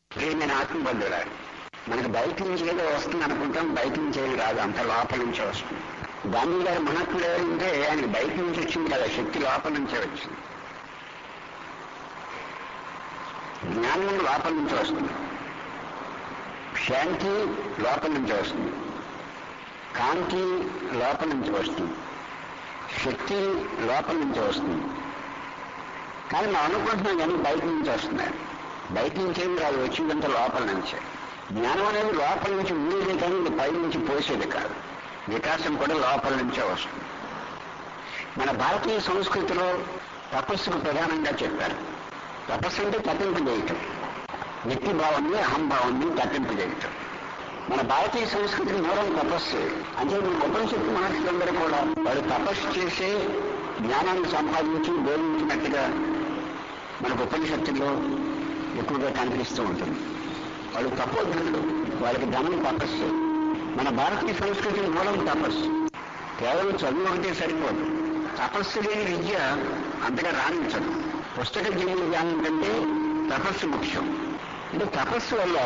ప్రేమైన ఆత్మబంధువుల మనకు బయట నుంచి ఏదో వస్తుంది అనుకుంటాం బయట నుంచి ఏది రాదు అంత లోపల నుంచే వస్తుంది గాంధీ గారి మహాత్ముడు ఎవరంటే ఆయనకి బయట నుంచి వచ్చింది కదా శక్తి లోపల నుంచే వచ్చింది జ్ఞానం లోపల నుంచి వస్తుంది శాంతి లోపల నుంచి వస్తుంది కాంతి లోపల నుంచి వస్తుంది శక్తి లోపల నుంచి వస్తుంది కానీ మనం అనుకుంటున్నాం కానీ బయట నుంచి వస్తున్నాయి బయట నుంచి ఏం రాదు వచ్చిందంతా లోపల నుంచే జ్ఞానం అనేది లోపల నుంచి ఉండేది కానీ ఇది పై నుంచి పోసేది కాదు వికాసం కూడా లోపల నుంచే వస్తుంది మన భారతీయ సంస్కృతిలో తపస్సుకు ప్రధానంగా చెప్పారు తపస్సు అంటే తప్పింపు చేయటం వ్యక్తి భావాన్ని అహంభావాన్ని తప్పింపు చేయటం మన భారతీయ సంస్కృతి మూలం తపస్సు అంటే మన ఉపనిషత్తు మహర్షులందరూ కూడా వాడు తపస్సు చేసే జ్ఞానాన్ని సంపాదించి బోధించినట్టుగా మనకు ఉపనిషత్తుల్లో ఎక్కువగా కనిపిస్తూ ఉంటుంది వాళ్ళు తపోధనులు వాళ్ళకి ధనం తపస్సు మన భారతీయ సంస్కృతి మూలం తపస్సు కేవలం చదువు ఒకటే సరిపోదు తపస్సు లేని విద్య అంతగా రాణించదు పుస్తక జీవన జ్ఞానం కంటే తపస్సు ముఖ్యం అంటే తపస్సు వల్ల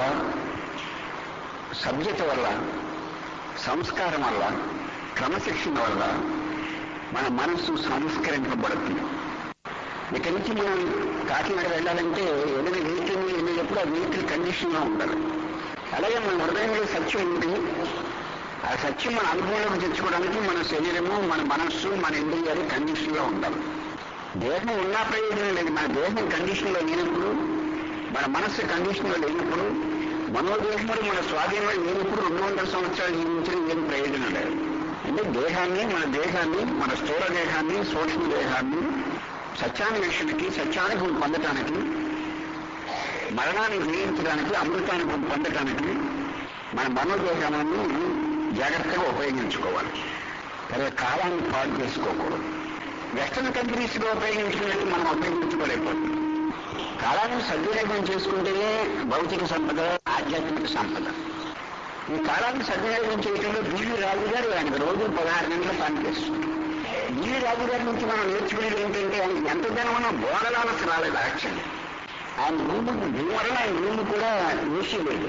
సభ్యత వల్ల సంస్కారం వల్ల క్రమశిక్షణ వల్ల మన మనస్సు సంస్కరింపబడుతుంది ఇక్కడి నుంచి మనం కాకినాడ వెళ్ళాలంటే ఏదైనా వెహికల్ వెళ్ళేటప్పుడు ఆ వెహికల్ కండిషన్లో ఉండాలి అలాగే మన హృదయంలో సత్యం ఉంది ఆ సత్యం మన అనుభవంలోకి తెచ్చుకోవడానికి మన శరీరము మన మనస్సు మన ఇంద్రియాలు కండిషన్లో ఉండాలి దేహం ఉన్నా ప్రయోజనం లేదు మన దేహం కండిషన్లో లేనప్పుడు మన మనస్సు కండిషన్లో లేనప్పుడు మనోదేహములు మన స్వాధీనంలో లేనప్పుడు రెండు వందల సంవత్సరాలు జీవించిన ఏం ప్రయోజనం లేదు అంటే దేహాన్ని మన దేహాన్ని మన స్థూల దేహాన్ని సూక్ష్మ దేహాన్ని సత్యాన్వేషణకి సత్యానుభవం పొందటానికి మరణాన్ని జయించడానికి అమృతానుభవం పొందటానికి మన మనోదేహాన్ని జాగ్రత్తగా ఉపయోగించుకోవాలి తర్వాత కాలాన్ని పాడు చేసుకోకూడదు వెస్టర్న్ కంట్రీస్ లో ఉపయోగించుకున్నట్టు మనం ఉపయోగించుకోలేకపోతున్నాం కాలాన్ని సద్వినియోగం చేసుకుంటేనే భౌతిక సంపద ఆధ్యాత్మిక సంపద ఈ కాలాన్ని సద్వినియోగం చేయడంలో బీవీ రాజు గారు ఆయనకు రోజు పదహారు గంటలు పనిచేస్తుంది బీవీ రాజు గారి నుంచి మనం నేర్చుకునేది ఏంటంటే ఆయనకి ఎంత ధనం ఉన్నా బోధలాలసి రాలేదు యాక్చువల్లీ ఆయన రూము దీనివల్ల ఆయన రూము కూడా వేసి లేదు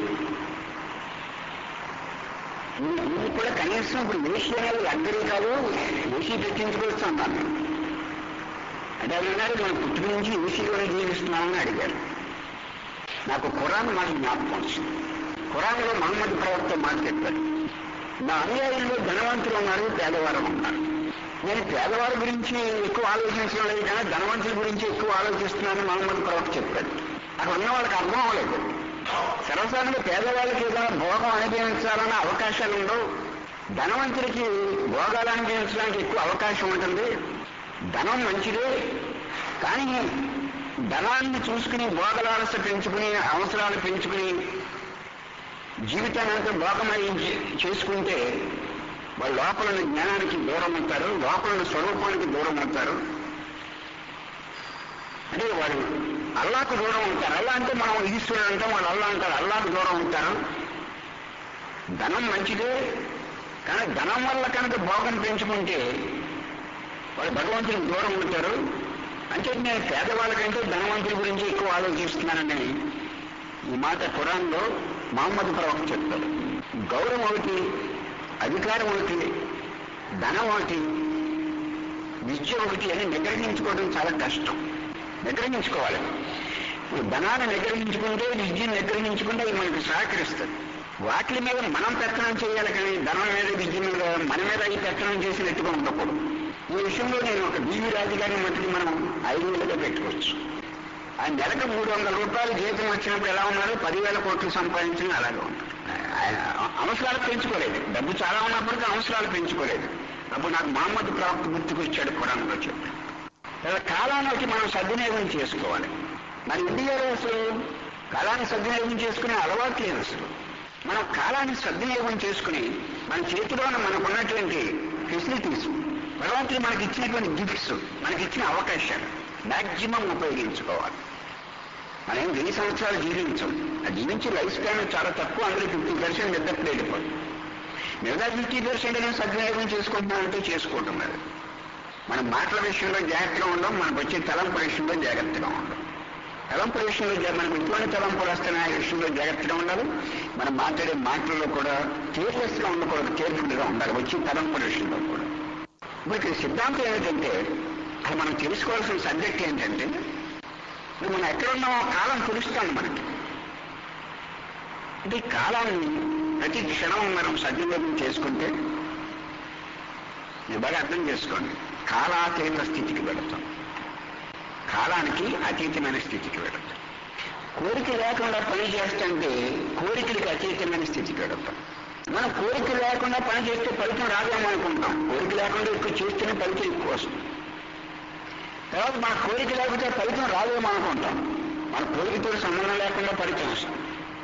ఇది కూడా కనీసం ఇప్పుడు వేసి అనేది లగ్జరీ కాదు వేసి పెట్టించుకోవచ్చు అన్నాను నేను. అంటే ఆయన అన్నారు మనం పుట్టుక నుంచి ఏసీలోనే జీవిస్తున్నామని అడిగారు నాకు ఖురాన్ మాట జ్ఞాపకం వచ్చింది ఖురాన్లో మహమ్మద్ ప్రవక్త మాట చెప్పారు నా అనుయాయుల్లో ధనవంతులు ఉన్నారు పేదవారు ఉన్నారు నేను పేదవారి గురించి ఎక్కువ ఆలోచించడం లేదు కానీ ధనవంతుల గురించి ఎక్కువ ఆలోచిస్తున్నానని మహమ్మద్ ప్రవక్త చెప్పాడు అక్కడ ఉన్న వాళ్ళకి అర్థం అవ్వలేదు సర్వసాధారణంగా పేదవాళ్ళకి ఏదైనా భోగం అనుభవించాలన్న అవకాశాలు ఉండవు ధనవంతుడికి భోగాలు అనుభవించడానికి ఎక్కువ అవకాశం ఉంటుంది ధనం మంచిదే కానీ ధనాన్ని చూసుకుని భోగలాలస పెంచుకుని అవసరాలు పెంచుకుని జీవితాన్ని అంతా భోగమై చేసుకుంటే వాళ్ళు లోపల ఉన్న జ్ఞానానికి దూరం అవుతారు లోపల ఉన్న స్వరూపానికి దూరం అవుతారు అంటే వాడు అల్లాకు దూరం ఉంటారు అల్లా అంటే మనం ఈశ్వరుడు అంటాం వాళ్ళు అల్లా అంటారు అల్లాకు దూరం ఉంటారు ధనం మంచిదే కానీ ధనం వల్ల కనుక భోగం పెంచుకుంటే వాళ్ళు భగవంతునికి దూరం ఉంటారు అంటే నేను పేదవాళ్ళకంటే ధనవంతుల గురించి ఎక్కువ ఆలోచిస్తున్నానని ఈ మాట ఖురాన్లో మహమ్మద్ ప్రవక్త చెప్తాడు గౌరవం ఒకటి అధికారం ఒకటి ధనం ఒకటి విద్య ఒకటి అని నిగ్రహించుకోవడం చాలా కష్టం నిగ్రహించుకోవాలి ఇప్పుడు ధనాన్ని నిగ్రహించుకుంటే విద్యను నిగ్రహించుకుంటే అది మనకు సహకరిస్తుంది వాటి మీద మనం పెత్తనం చేయాలి కానీ ధనం మీద విద్య మీద మన మీద ఈ పెత్తనం చేసినట్టుగా ఉండకూడదు ఈ విషయంలో నేను ఒక బీవీ రాజు గారిని మట్టుకు మనం ఐదు వేలుగా పెట్టుకోవచ్చు ఆ నెలకు మూడు వందల రూపాయలు జీతం వచ్చినప్పుడు ఎలా ఉన్నారో పదివేల కోట్లు సంపాదించిన అలాగే ఉన్నారు ఆయన అవసరాలు పెంచుకోలేదు డబ్బు చాలా ఉన్నప్పటికీ అవసరాలు పెంచుకోలేదు అప్పుడు నాకు మహమ్మద్ ప్రాప్తి గుర్తుకు వచ్చాడు పురాణంలో చెప్పి ఇలా కాలానికి మనం సద్వినియోగం చేసుకోవాలి మన ఇండియాలో అసలు కాలాన్ని సద్వినియోగం చేసుకునే అలవాటు లేదు అసలు మనం కాలాన్ని సద్వినియోగం చేసుకుని మన చేతిలో మనకు ఉన్నటువంటి ఫెసిలిటీస్ భగవంతుడు మనకి ఇచ్చినటువంటి గిఫ్ట్స్ మనకి ఇచ్చిన అవకాశాలు మ్యాక్సిమం ఉపయోగించుకోవాలి మనం వెయ్యి సంవత్సరాలు జీవించం ఆ జీవించే లైఫ్ స్పాన్ చాలా తక్కువ అందులో ఫిఫ్టీ పర్సెంట్ నిద్రప్పుడు వెళ్ళిపోతుంది మిగతా ఫిఫ్టీ పర్సెంట్ నేను సద్వినియోగం చేసుకుంటున్నానంటే చేసుకోవటం లేదు మన మాటల విషయంలో జాగ్రత్తగా ఉండం మనకు వచ్చే తలంపు విషయంలో జాగ్రత్తగా ఉండం తలంపుల విషయంలో జ- మనకు ఎటువంటి తలంపులు వస్తున్నాయి ఆ విషయంలో జాగ్రత్తగా ఉండాలి మనం మాట్లాడే మాటల్లో కూడా కేర్లెస్ గా ఉండకూడదు కేర్ఫుల్ గా ఉండాలి వచ్చి తలంపుల విషయంలో కూడా ఇప్పుడు ఇక్కడ సిద్ధాంతం ఏమిటంటే అది మనం తెలుసుకోవాల్సిన సబ్జెక్ట్ ఏంటంటే ఇప్పుడు మనం ఎక్కడున్నామో కాలం తెలుస్తుంది మనకి అంటే ఈ కాలాన్ని ప్రతి క్షణం మనం సద్వినియోగం చేసుకుంటే మీరు బాగా అర్థం చేసుకోండి కాలాతీత స్థితికి వెళతాం కాలానికి అతీతమైన స్థితికి వెళతాం కోరిక లేకుండా పని చేస్తుంటే కోరికలకి అతీతమైన స్థితికి వెళతాం మనం కోరిక లేకుండా పని చేస్తే ఫలితం రాదేమో అనుకుంటాం కోరిక లేకుండా ఎక్కువ చేస్తేనే ఫలితం ఎక్కువ వస్తుంది తర్వాత మన కోరిక లేకపోతే ఫలితం రాదేమో అనుకుంటాం మన కోరికతో సంబంధం లేకుండా ఫలితం వస్తుంది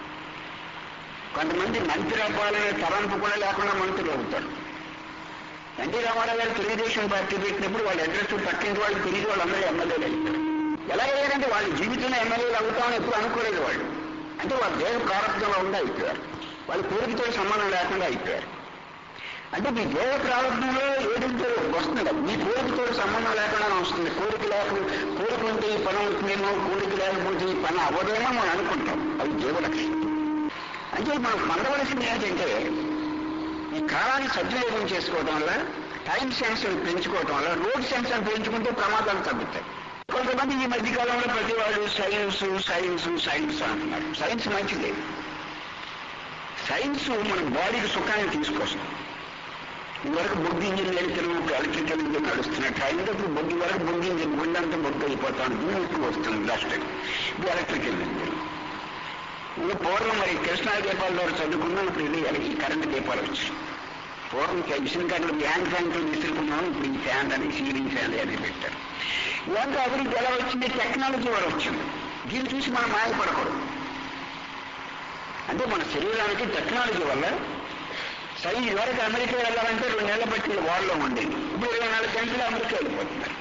కొంతమంది మంత్రి అవ్వాలనే తలంపు కూడా లేకుండా మంత్రులు అవుతారు ఎన్టీ రామారావు గారు తెలుగుదేశం పార్టీ పెట్టినప్పుడు వాళ్ళ అడ్రస్ పక్కింటి వాళ్ళు తిరిగి వాళ్ళందరూ ఎమ్మెల్యేలు అయిపోయారు ఎలాగయ్యారంటే వాళ్ళ జీవితంలో ఎమ్మెల్యేలు అవుతామని ఎప్పుడు అనుకోలేదు వాళ్ళు అంటే వాళ్ళ దేహ ప్రారంభంలో ఉండి అయిపోయారు వాళ్ళ కోరికతో సంబంధం లేకుండా అయిపోయారు అంటే మీ దేహ ప్రారంభంలో ఏదంటే వస్తుంది మీ కోరికతో సంబంధం లేకుండా వస్తుంది కోరిక లేకుండా కోరిక ఉంటే ఈ పని అవుతుందేమో కోరిక లేకపోతే ఈ పని అవ్వదేమో మనం అనుకుంటాం అది జీవలక్ష్యం అంటే మనం పొందవలసింది ఏంటంటే ఈ కాలాన్ని సద్వినియోగం చేసుకోవడం వల్ల టైం సెన్స్ పెంచుకోవడం వల్ల రోడ్ సెన్స్ పెంచుకుంటే ప్రమాదాలు తగ్గుతాయి కొంతమంది ఈ మధ్య కాలంలో ప్రతి వాళ్ళు సైన్స్ సైన్స్ సైన్స్ అంటున్నారు సైన్స్ మంచిదే సైన్స్ మన బాడీకి సుఖాన్ని తీసుకొస్తుంది ఇదివరకు బొగ్గు ఇంజిన్ వెళ్తున్నాం ఇప్పుడు ఎలక్ట్రికల్ ఇంజిన్ నడుస్తున్నట్టు అయినప్పుడు బొగ్గు వరకు బొగ్గు ఇంజిన్ గుండంతా బొగ్గు అయిపోతాను దీని ఎక్కువ వస్తుంది డస్ట్ ఇప్పుడు ఎలక్ట్రికల్ ఇంజిన్ ఇంకా పూర్వం మరి కృష్ణా దీపాల ద్వారా చదువుకున్నాం ఇప్పుడు ఇది ఈ కరెంట్ దీపాలు వచ్చి పూర్వం మిషన్ కరెంట్ హ్యాండ్ ఫ్యాన్తో విసురుకున్నాం ఇప్పుడు ఈ ఫ్యాన్ అని సీలింగ్ ఫ్యాన్ అని పెట్టారు ఇదంతా అభివృద్ధి ఎలా వచ్చింది టెక్నాలజీ వల్ల వచ్చింది దీన్ని చూసి మనం మాయపడకూడదు అంటే మన శరీరానికి టెక్నాలజీ వల్ల సరే ఇదివరకు అమెరికా వెళ్ళాలంటే రెండు నెలల బట్టి వాళ్ళలో ఉండేది ఇప్పుడు ఇరవై నాలుగు గంటలు అమెరికా వెళ్ళిపోతున్నారు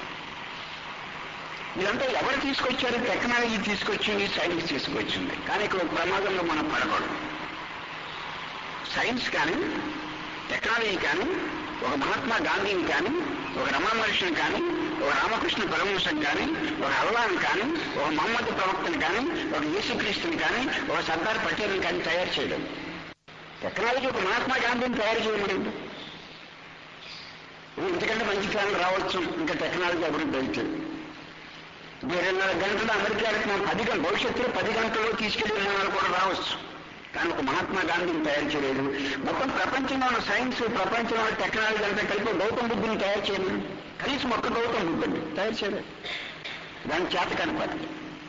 ఇదంతా ఎవరు తీసుకొచ్చారు టెక్నాలజీ తీసుకొచ్చింది సైన్స్ తీసుకొచ్చింది కానీ ఇక్కడ ఒక ప్రమాదంలో మనం పడకూడదు సైన్స్ కానీ టెక్నాలజీ కానీ ఒక మహాత్మా గాంధీని కానీ ఒక రమణ మహర్షిని కానీ ఒక రామకృష్ణ పరమహంసని కానీ ఒక అల్లాని కానీ ఒక మహమ్మద్ ప్రవక్తని కానీ ఒక యేసుక్రీస్తుని కానీ ఒక సర్దార్ పటేల్ని కానీ తయారు చేయడం టెక్నాలజీ ఒక మహాత్మా గాంధీని తయారు చేయమడింది ఇంతకంటే మంచి ఫ్యాన్ రావచ్చు ఇంకా టెక్నాలజీ అభివృద్ధి అయితే ఇరవై గంటలు అమెరికాకి మనం పది గంటలు భవిష్యత్తులో పది గంటల్లో తీసుకెళ్లి విమానాలు కూడా రావచ్చు కానీ ఒక మహాత్మా గాంధీని తయారు చేయలేదు మొత్తం ప్రపంచంలో ఉన్న సైన్స్ ప్రపంచంలో ఉన్న టెక్నాలజీ అంతా కలిపి గౌతమ బుద్ధిని తయారు చేయలేదు కనీసం ఒక్క గౌతమ బుద్ధుని తయారు చేయలేదు దాని చేత కనపడాలి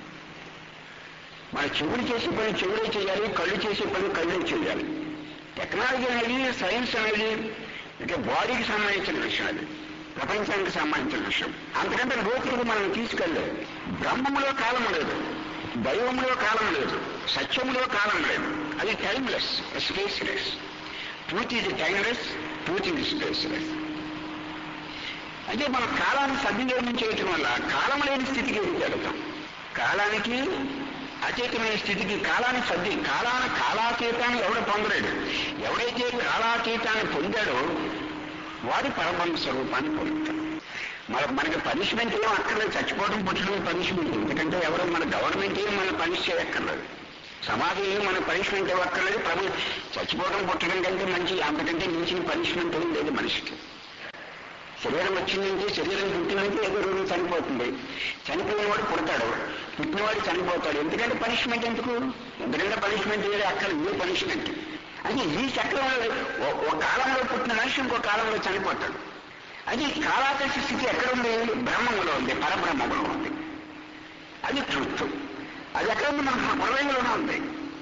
మన చెవులు చేసే పని చెవులే చేయాలి కళ్ళు చేసే పని కళ్ళే చేయాలి టెక్నాలజీ అనేది సైన్స్ అనేది ఇక బాడీకి సంబంధించిన విషయం అది ప్రపంచానికి సంబంధించిన విషయం అంతకంటే లోతులకు మనం తీసుకెళ్ళలేదు బ్రహ్మములో కాలం లేదు దైవములో కాలం లేదు సత్యములో కాలం లేదు అది టైమ్లెస్ స్పేస్లెస్ ట్రూత్ ఇది టైమ్లెస్ ట్రూత్ ఇది స్పేస్లెస్ అంటే మన కాలాన్ని సద్వినియోగం చేయటం వల్ల కాలం లేని స్థితికి ఎదుగుతాం కాలానికి అతీతమైన స్థితికి కాలాన్ని సర్ది కాలాన్ని కాలాతీతాన్ని ఎవడు పొందలేడు ఎవడైతే కాలాతీతాన్ని పొందాడో వాడి పరబ్రహ్మ స్వరూపాన్ని పొందుతాడు మన మనకి పనిష్మెంట్ ఏం అక్కర్లేదు చచ్చిపోవడం పుట్టడం పనిష్మెంట్ ఎందుకంటే ఎవరు మన గవర్నమెంట్ ఏం మన పనిష్ చేయక్కర్లేదు సమాజం ఏం మన పనిష్మెంట్ ఇవ్వక్కర్లేదు పని చచ్చిపోవడం పుట్టడం కంటే మంచి అంతకంటే మించిన పనిష్మెంట్ ఏం లేదు మనిషికి శరీరం వచ్చిందంటే శరీరం పుట్టినంటే ఏదో రోజు చనిపోతుంది చనిపోయిన వాడు పుడతాడు పుట్టినవాడు చనిపోతాడు ఎందుకంటే పనిష్మెంట్ ఎందుకు ఎందుకంటే పనిష్మెంట్ వేరే అక్కడ ఏ పనిష్మెంట్ అది ఈ చక్రంలో ఓ- ఒక కాలంలో పుట్టిన మనిషి ఇంకో కాలంలో చనిపోతాడు అది కాలాతీత స్థితి ఎక్కడ ఉంది బ్రహ్మంలో ఉంది పరబ్రహ్మంలో ఉంది అది ట్రూత్ అది ఎక్కడ ఉంది మన హృదయంలోనే ఉంది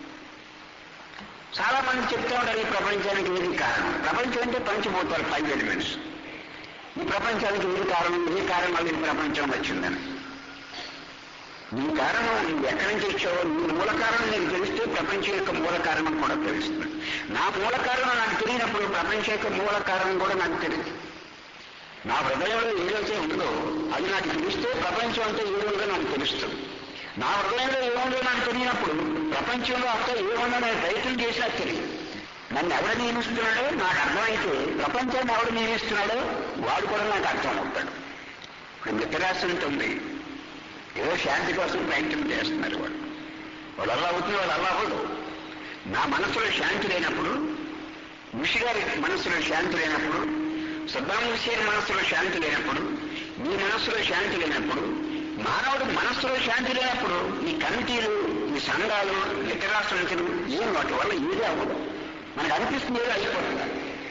చాలా మంది చెప్తా ఉంటారు ఈ ప్రపంచానికి ఇది కారణం ప్రపంచం అంటే పంచిపోతారు ఫైవ్ ఎలిమెంట్స్ ఈ ప్రపంచానికి ఇది కారణం ఈ కారణం వల్ల ఈ ప్రపంచం వచ్చిందని నీ కారణం నువ్వు ఎక్కడి నుంచి వచ్చావో నీ మూల కారణం నీకు తెలిస్తే ప్రపంచం యొక్క మూల కారణం కూడా తెలుస్తుంది నా మూల కారణం నాకు తెలియనప్పుడు ప్రపంచం యొక్క మూల కారణం కూడా నాకు తెలియదు నా హృదయంలో ఏదైతే ఉందో అది నాకు తెలిస్తే ప్రపంచం అంతా ఏముందో నాకు తెలుస్తుంది నా హృదయంలో ఏముందో నాకు తెలియనప్పుడు ప్రపంచంలో అంతా ఏముందో నేను ప్రయత్నం చేసినా తెలియదు నన్ను ఎవడు నియమిస్తున్నాడో నాకు అర్థమైతే ప్రపంచాన్ని ఎవడు నియమిస్తున్నాడో వాడు కూడా నాకు అర్థం అవుతాడు ఇప్పుడు మిత్రరాశి ఉంటుంది ఏదో శాంతి కోసం ప్రయత్నం చేస్తున్నారు వాళ్ళు వాళ్ళు అలా అవుతుంది వాళ్ళు అలా అవ్వదు నా మనసులో శాంతి లేనప్పుడు ఋషి గారి మనసులో శాంతి లేనప్పుడు సద్దాం హుసేన్ మనసులో శాంతి లేనప్పుడు నీ మనసులో శాంతి లేనప్పుడు మానవుడు మనస్సులో శాంతి లేనప్పుడు ఈ కమిటీలు ఈ సంఘాలు ఇతర సంఖ్యలు ఏం వాటి వల్ల ఏది అవ్వదు మనకు అనిపిస్తుంది ఏదో అయిపోతుంది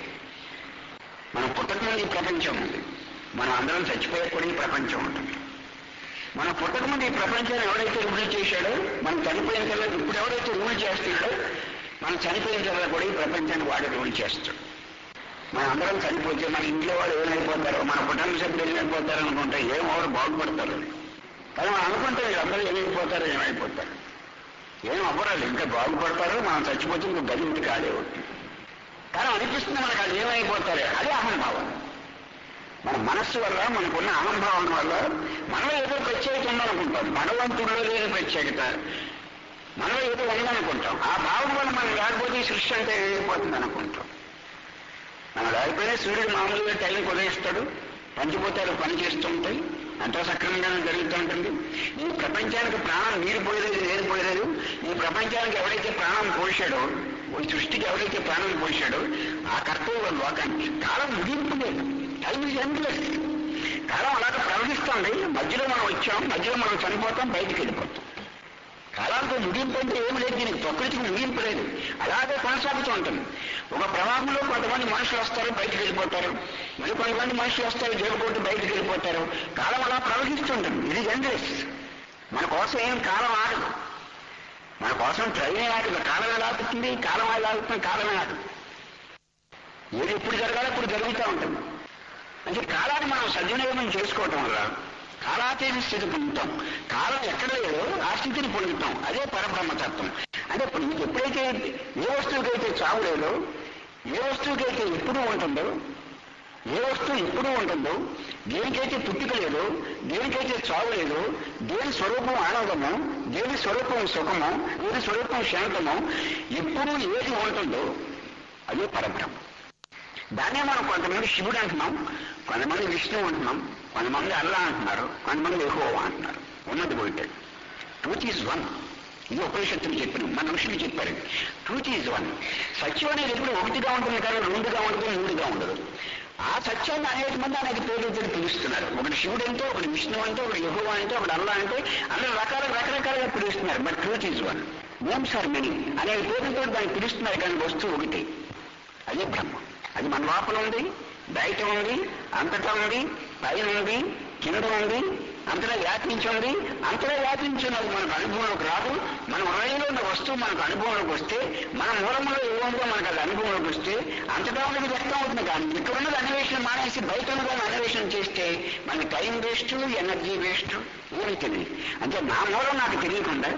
మనం పుట్టక ముందు ఈ ప్రపంచం ఉంది మనం అందరం చచ్చిపోయే కూడా ఈ ప్రపంచం ఉంటుంది మన పుట్టక ముందు ఈ ప్రపంచాన్ని ఎవడైతే రూల్ చేశాడో మనం చనిపోయిన తర్వాత ఇప్పుడు ఎవరైతే రూల్ చేస్తున్నాడో మనం చనిపోయిన తర్వాత కూడా ఈ ప్రపంచాన్ని వాడు రూల్ చేస్తాడు మనం అందరం చనిపోతే మన ఇంట్లో వాళ్ళు ఏమైపోతారో మన కుటుంబ సభ్యులు ఏమైపోతారో అనుకుంటే ఏం ఎవరు బాగుపడతారు కానీ మనం అనుకుంటే వీళ్ళందరూ ఏమైపోతారో ఏమైపోతారు ఏం అవ్వరాలు ఇంకా బాగుపడతారు మనం చచ్చిపోతే ఇంకో గది ఇంటి కాడే ఉంటుంది కానీ అనిపిస్తుంది మనకు అది ఏమైపోతారు అదే అహంభావం మన మనస్సు వల్ల మనకున్న అహంభావం వల్ల మనలో ఏదో ప్రత్యేకత ఉందనుకుంటాం భగవంతుడిలో లేని ప్రత్యేకత మనలో ఏదో ఉందనుకుంటాం ఆ భావం వల్ల మనం లేకపోతే ఈ సృష్టి అంటే ఏమైపోతుంది అనుకుంటాం మనం లేకపోయినా సూర్యుడు మామూలుగా టైం కుదయిస్తాడు పంచిపోతారు పని చేస్తుంటాయి అంతా సక్రమంగానే జరుగుతూ ఉంటుంది ఈ ప్రపంచానికి ప్రాణం నీరు పోయలేదు నేను పోయలేదు ఈ ప్రపంచానికి ఎవరైతే ప్రాణం పోసాడో ఈ సృష్టికి ఎవరైతే ప్రాణం పోసాడో ఆ కర్తవ్య లోకానికి కాలం ముగింపు లేదు టైం ఇస్ ఎండ్లెస్ కాలం అలాగే ప్రవహిస్తుంది మధ్యలో మనం వచ్చాం మధ్యలో మనం చనిపోతాం బయటికి వెళ్ళిపోతాం కాలానికి ముగింపు అంటే ఏమి లేదు దీనికి ప్రకృతికి ముగింపు లేదు అలాగే కొనసాగుతూ ఉంటుంది ఒక ప్రవాహంలో కొంతమంది మనుషులు వస్తారు బయటికి వెళ్ళిపోతారు మరి కొంతమంది మనుషులు వస్తారు జైలుకోటి బయటికి వెళ్ళిపోతారు కాలం అలా ప్రవహిస్తుంటుంది ఇది ఎండ్లెస్ మన కోసం ఏం కాలం ఆగదు మన కోసం ట్రైనే ఆగదు కాలం ఎలా ఆగుతుంది కాలం ఎలా ఆగుతుంది కాలమే ఆగదు ఏది ఎప్పుడు జరగాలో ఇప్పుడు జరుగుతూ ఉంటుంది అంటే కాలాన్ని మనం సద్వినియోగం చేసుకోవటం వల్ల కాలాతీత స్థితి పొందుతాం కాలం ఎక్కడ లేదో ఆ స్థితిని పొందుతాం అదే పరబ్రహ్మతత్వం అంటే ఇప్పుడు మీకు ఎప్పుడైతే ఏ వస్తువుకైతే చావు లేదో ఏ వస్తువుకైతే ఎప్పుడు ఉంటుందో ఏ వస్తువు ఎప్పుడు ఉంటుందో దేనికైతే పుట్టుక లేదు దేనికైతే చావు లేదు దేని స్వరూపం ఆనందము దేని స్వరూపం సుఖము దేని స్వరూపం శాంతము ఎప్పుడు ఏది ఉంటుందో అదే పరబ్రహ్మ దాన్నే మనం కొంతమంది శివుడు అంటున్నాం కొంతమంది విష్ణువు అంటున్నాం కొంతమంది అల్లా అంటున్నారు కొంతమంది ఎహో అంటున్నారు ఉన్నది పోయితే ట్రూత్ ఈజ్ వన్ ఇది ఉపనిషత్తులు చెప్పిన మన ఋషులు చెప్పారు ట్రూత్ ఈజ్ వన్ సత్యం అనేది ఎప్పుడు ఒకటిగా ఉంటుంది కానీ రెండుగా ఉండదు మూడుగా ఉండదు ఆ సత్యాన్ని అనేక మంది అనేక పేర్లతో పిలుస్తున్నారు ఒకటి శివుడు అంటే ఒకటి విష్ణువు అంటే ఒకటి యహోవా అంటే ఒకటి అల్లా అంటే అందరూ రకాల రకరకాలుగా పిలుస్తున్నారు but truth is one names are many అనేక పేర్లతో దాన్ని పిలుస్తున్నారు కానీ వస్తువు ఒకటి అదే బ్రహ్మ అది మన లోపల ఉంది బయట ఉంది అంతటా ఉంది పైన ఉంది కింద ఉంది అంతటా వ్యాపించి ఉంది అంతటా వ్యాపించినది మనకు అనుభవంలోకి రాదు మన హృదయంలో ఉన్న వస్తువు మనకు అనుభవంలోకి వస్తే మన మూలంలో ఏముందో మనకు అది అనుభవంలోకి వస్తే అంతటా ఉన్నది వ్యక్తం అవుతుంది కానీ ఇక్కడ ఉన్నది అన్వేషణ మానేసి బయట ఉన్నదాన్ని అన్వేషణ చేస్తే మనకి టైం వేస్ట్ ఎనర్జీ వేస్ట్ ఏమీ తెలియదు అంటే నా మూలం నాకు తెలియకుండా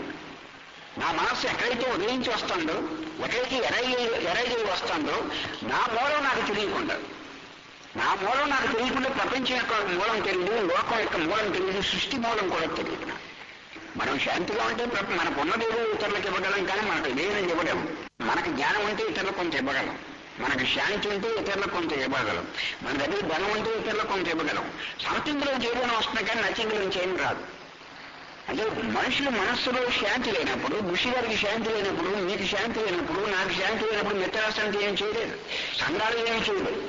నా మనస్సు ఎక్కడైతే ఉదయించి వస్తుందో ఎక్కడైతే ఎరైజ్ ఎరైజ్ అయి వస్తుందో నా మూలం నాకు తెలియకుండా నా మూలం నాకు తెలియకుండా ప్రపంచం యొక్క మూలం తెలియదు లోకం యొక్క మూలం తెలియదు సృష్టి మూలం కూడా తెలియదు నాకు. మనం శాంతిగా ఉంటే ప్ర- మనకు ఉన్నదేదో ఇతరులకు ఇవ్వగలం కానీ మనకు లేదని ఇవ్వలేము మనకు జ్ఞానం ఉంటే ఇతరులకు కొంత ఇవ్వగలం మనకు శాంతి ఉంటే ఇతరులకు కొంత ఇవ్వగలం మన దగ్గర ధనం ఉంటే ఇతరులకు కొంత ఇవ్వగలం సంథింగ్లో చేయడం వస్తుంది కానీ నచ్చింగ్లో చేయడం రాదు అంటే మనుషుల మనస్సులో శాంతి లేనప్పుడు ఋషి గారికి శాంతి లేనప్పుడు మీకు శాంతి లేనప్పుడు నాకు శాంతి లేనప్పుడు మిత్రరాష్ట్రానికి ఏం చేయలేదు సంఘాలు ఏమి చేయలేదు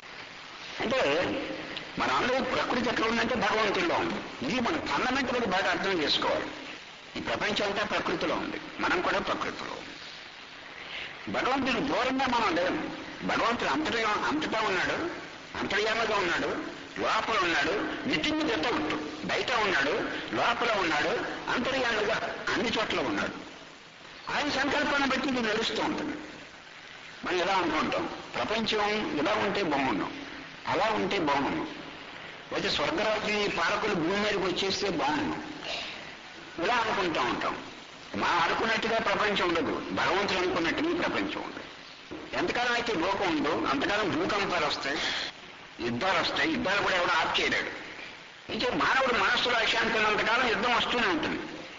అంటే మన అందరూ ప్రకృతి ఎక్కడ ఉందంటే భగవంతుల్లో ఉంది ఇది మన ఫండమెంటల్ బాగా అర్థం చేసుకోవాలి ఈ ప్రపంచం అంతా ప్రకృతిలో ఉంది మనం కూడా ప్రకృతిలో ఉంది భగవంతుడు దూరంగా మనం లేము భగవంతుడు అంతటా అంతటా ఉన్నాడు అంతర్యామగా ఉన్నాడు లోపల ఉన్నాడు నితిని గతవుట్టు బయట ఉన్నాడు లోపల ఉన్నాడు అంతర్యామగా అన్ని చోట్ల ఉన్నాడు ఆయన సంకల్పాన్ని బట్టి ఇది నడుస్తూ ఉంటుంది మనం ఎలా అనుకుంటాం ప్రపంచం ఇలా ఉంటే బాగున్నాం అలా ఉంటే బాగున్నాం అయితే స్వర్గరాజు ఈ పాలకులు భూమి మీదకి వచ్చేస్తే బాగున్నాం ఇలా అనుకుంటా ఉంటాం మనం అనుకున్నట్టుగా ప్రపంచం ఉండదు భగవంతుడు అనుకున్నట్టుగా ఈ ప్రపంచం ఉండదు ఎంతకాలం అయితే లోకం ఉందో అంతకాలం భూకంపాలు వస్తాయి యుద్ధాలు వస్తాయి యుద్ధాలు కూడా ఎవడో ఆప్ చేయలేడు అంటే మానవుడు మనస్సులో అశాంతి ఉన్నంతకాలం యుద్ధం వస్తూనే ఉంటుంది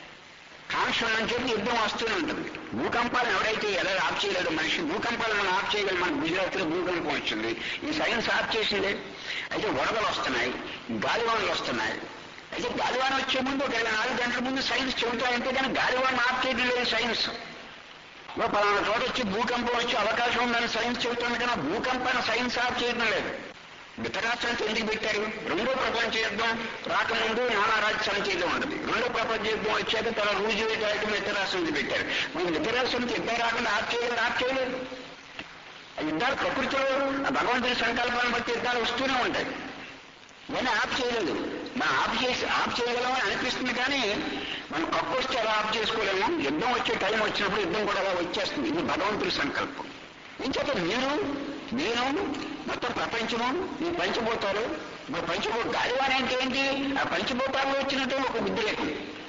కాంక్ష చెప్పి యుద్ధం వస్తూనే ఉంటుంది భూకంపాలు ఎవరైతే ఎలా ఆఫ్ చేయలేడు మనిషి భూకంపాలు మనం ఆఫ్ చేయగలం మన గుజరాత్లో భూకంపం వచ్చింది ఈ సైన్స్ ఆఫ్ చేసిందే అయితే వరదలు వస్తున్నాయి గాలివానలు వస్తున్నాయి అయితే గాలివాన వచ్చే ముందు ఒక ఇరవై నాలుగు గంటల ముందు సైన్స్ చెబుతాయంటే కానీ గాలివాన ఆఫ్ చేయడం లేదు సైన్స్ ఓ పలానా చోట వచ్చి భూకంపం వచ్చే అవకాశం ఉందని సైన్స్ చెబుతుంది కానీ ఆ భూకంపాన్ని సైన్స్ ఆఫ్ చేయడం లేదు మిత్రరాష్ట్రానికి ఎందుకు పెట్టారు రెండో ప్రపంచ యుద్ధం రాకముందు నానా రాజ్యాలు చేయడం ఉండదు రెండో ప్రపంచ యుద్ధం వచ్చాక తన రూజు వేయడానికి మిత్రరాష్ట్రానికి పెట్టారు మన మిత్రరాష్ట్రానికి యుద్ధం రాకుండా ఆఫ్ చేయలేదు ఆఫ్ చేయలేదు ఆ యుద్ధాలు ప్రకృతిలో ఆ భగవంతుడి సంకల్పాన్ని బట్టి యుద్ధాలు వస్తూనే ఉంటాయి ఇవన్నీ ఆఫ్ చేయలేదు మనం ఆఫ్ చేసి ఆఫ్ చేయగలం అని అనిపిస్తుంది కానీ మనం కప్పు వస్తే అలా ఆఫ్ చేసుకోలేము యుద్ధం వచ్చే టైం వచ్చినప్పుడు యుద్ధం కూడా అలా వచ్చేస్తుంది ఇది భగవంతుడి సంకల్పం ఏం చేత మీరు నేను మొత్తం ప్రపంచము ఈ పంచభూతాలు మరి పంచభూ గాలివాన అంటే ఏంటి ఆ పంచభూతాల్లో వచ్చినట్టు ఒక ఉద్రేకం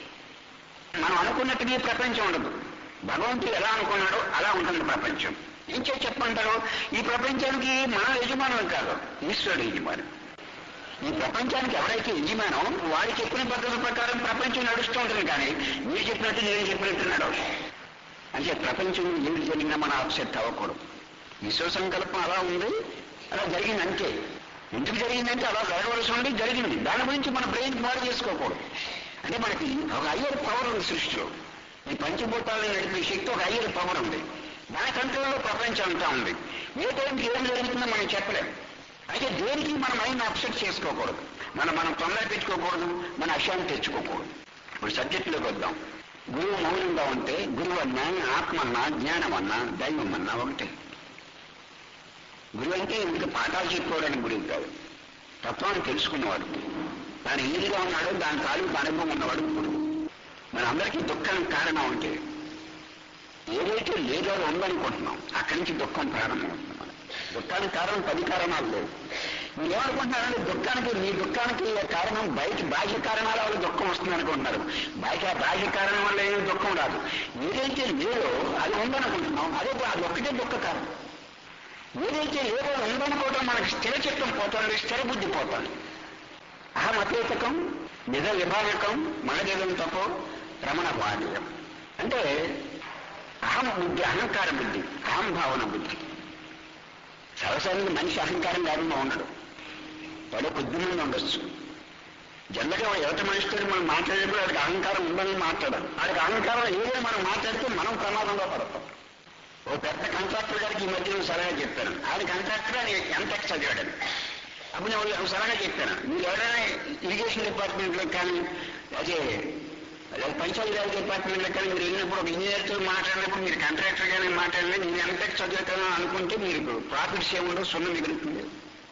మనం అనుకున్నట్టుగా ఈ ప్రపంచం ఉండదు భగవంతుడు ఎలా అనుకున్నాడో అలా ఉంటుంది ప్రపంచం ఏం చేసి చెప్పమంటారు ఈ ప్రపంచానికి మనం యజమానులు కాదు ఈశ్వరుడు యజమాని ఈ ప్రపంచానికి ఎవరైతే యజమానో వాడు చెప్పిన పద్ధతుల ప్రకారం ప్రపంచం నడుస్తూ ఉంటుంది కానీ మీరు చెప్పినట్టు నేను చెప్పినట్టు నడవదు అంటే ప్రపంచం ఏది జరిగినా మనం అప్సెట్ అవ్వకూడదు విశ్వ సంకల్పం అలా ఉంది అలా జరిగింది అంతే ఎందుకు జరిగిందంటే అలా జరగవలసి ఉండి జరిగింది దాని గురించి మన బ్రెయిన్ పాడు చేసుకోకూడదు అంటే మనకి ఒక అయ్యర్ పవర్ ఉంది సృష్టిలో ఈ పంచభూతాలను నడిపే శక్తి ఒక అయ్యర్ పవర్ ఉంది మన కంట్రోల్లో ప్రపంచం అంతా ఉంది ఏ టైంకి ఏం జరుగుతుందో మనం చెప్పలేం అయితే దేనికి మన మైండ్ అప్సెట్ చేసుకోకూడదు మనం మనం తొందర పెట్టుకోకూడదు మన అశాన్ని తెచ్చుకోకూడదు ఇప్పుడు సబ్జెక్టులోకి వద్దాం గురువు మౌనంగా ఉంటే గురువు అన్నా ఆత్మ అన్నా జ్ఞానం అన్నా దైవం అన్నా ఒకటే గురువు అంటే ఇంకా పాఠాలు చెప్పుకోవడానికి గురువు కాదు తత్వాన్ని తెలుసుకున్నవాడు తాను ఈదిగా ఉన్నాడు దాని తాలూకు అనుభవం ఉన్నవాడు గురువు మనందరికీ దుఃఖానికి కారణం అంటే ఏదైతే లేదో అది ఉందనుకుంటున్నాం అక్కడి నుంచి దుఃఖం ప్రారంభమవుతుంది మనకి దుఃఖానికి కారణం పది కారణాలు లేవు మీరు ఏమనుకుంటున్నారంటే దుఃఖానికి మీ దుఃఖానికి కారణం బయట బాహ్య కారణాల వల్ల దుఃఖం వస్తుంది అనుకుంటున్నారు బయట బాహ్య కారణం వల్ల ఏం దుఃఖం రాదు ఏదైతే లేదో అది ఉందనుకుంటున్నాం అదే అది ఒక్కటే దుఃఖ కారణం ఏదైతే లేదో ఉందనుకోవడం మనకి స్థిర చిత్తం పోతుంది స్థిర బుద్ధి పోతుంది అహం అతీతకం నిజ విభాగకం మగదేవం తపో రమణ వాణీయం అంటే అహం బుద్ధి అహంకార బుద్ధి అహం భావన బుద్ధి సర్వసాధారణ మనిషి అహంకారం లేకుండా ఉండడు వాడు కొద్ది మంది ఉండొచ్చు జనరల్గా యువత మనిషితో మనం మాట్లాడేటప్పుడు వాడికి అహంకారం ఉందని మాట్లాడాలి వాడికి అహంకారం ఏదో మనం మాట్లాడితే మనం ప్రమాదంలో పడతాం ఓ పెద్ద కాంట్రాక్టర్ గారికి ఈ మధ్య నేను సలహా చెప్పాను ఆయన కాంట్రాక్టర్ అని ఎంటెక్ చదివాడని అప్పుడు నేను వాళ్ళకి సలహా చెప్పాను మీరు ఎవరైనా ఇరిగేషన్ డిపార్ట్మెంట్లో కానీ అదే అదే పంచాయతీరాజ్ డిపార్ట్మెంట్లో కానీ మీరు వెళ్ళినప్పుడు ఒక ఇంజనీర్తో మాట్లాడినప్పుడు మీరు కాంట్రాక్టర్ గానే మాట్లాడినా నేను ఎంటెక్ చదువుతాను అనుకుంటే మీరు ప్రాఫిట్స్ ఏముండవు సున్న మిగులుతుంది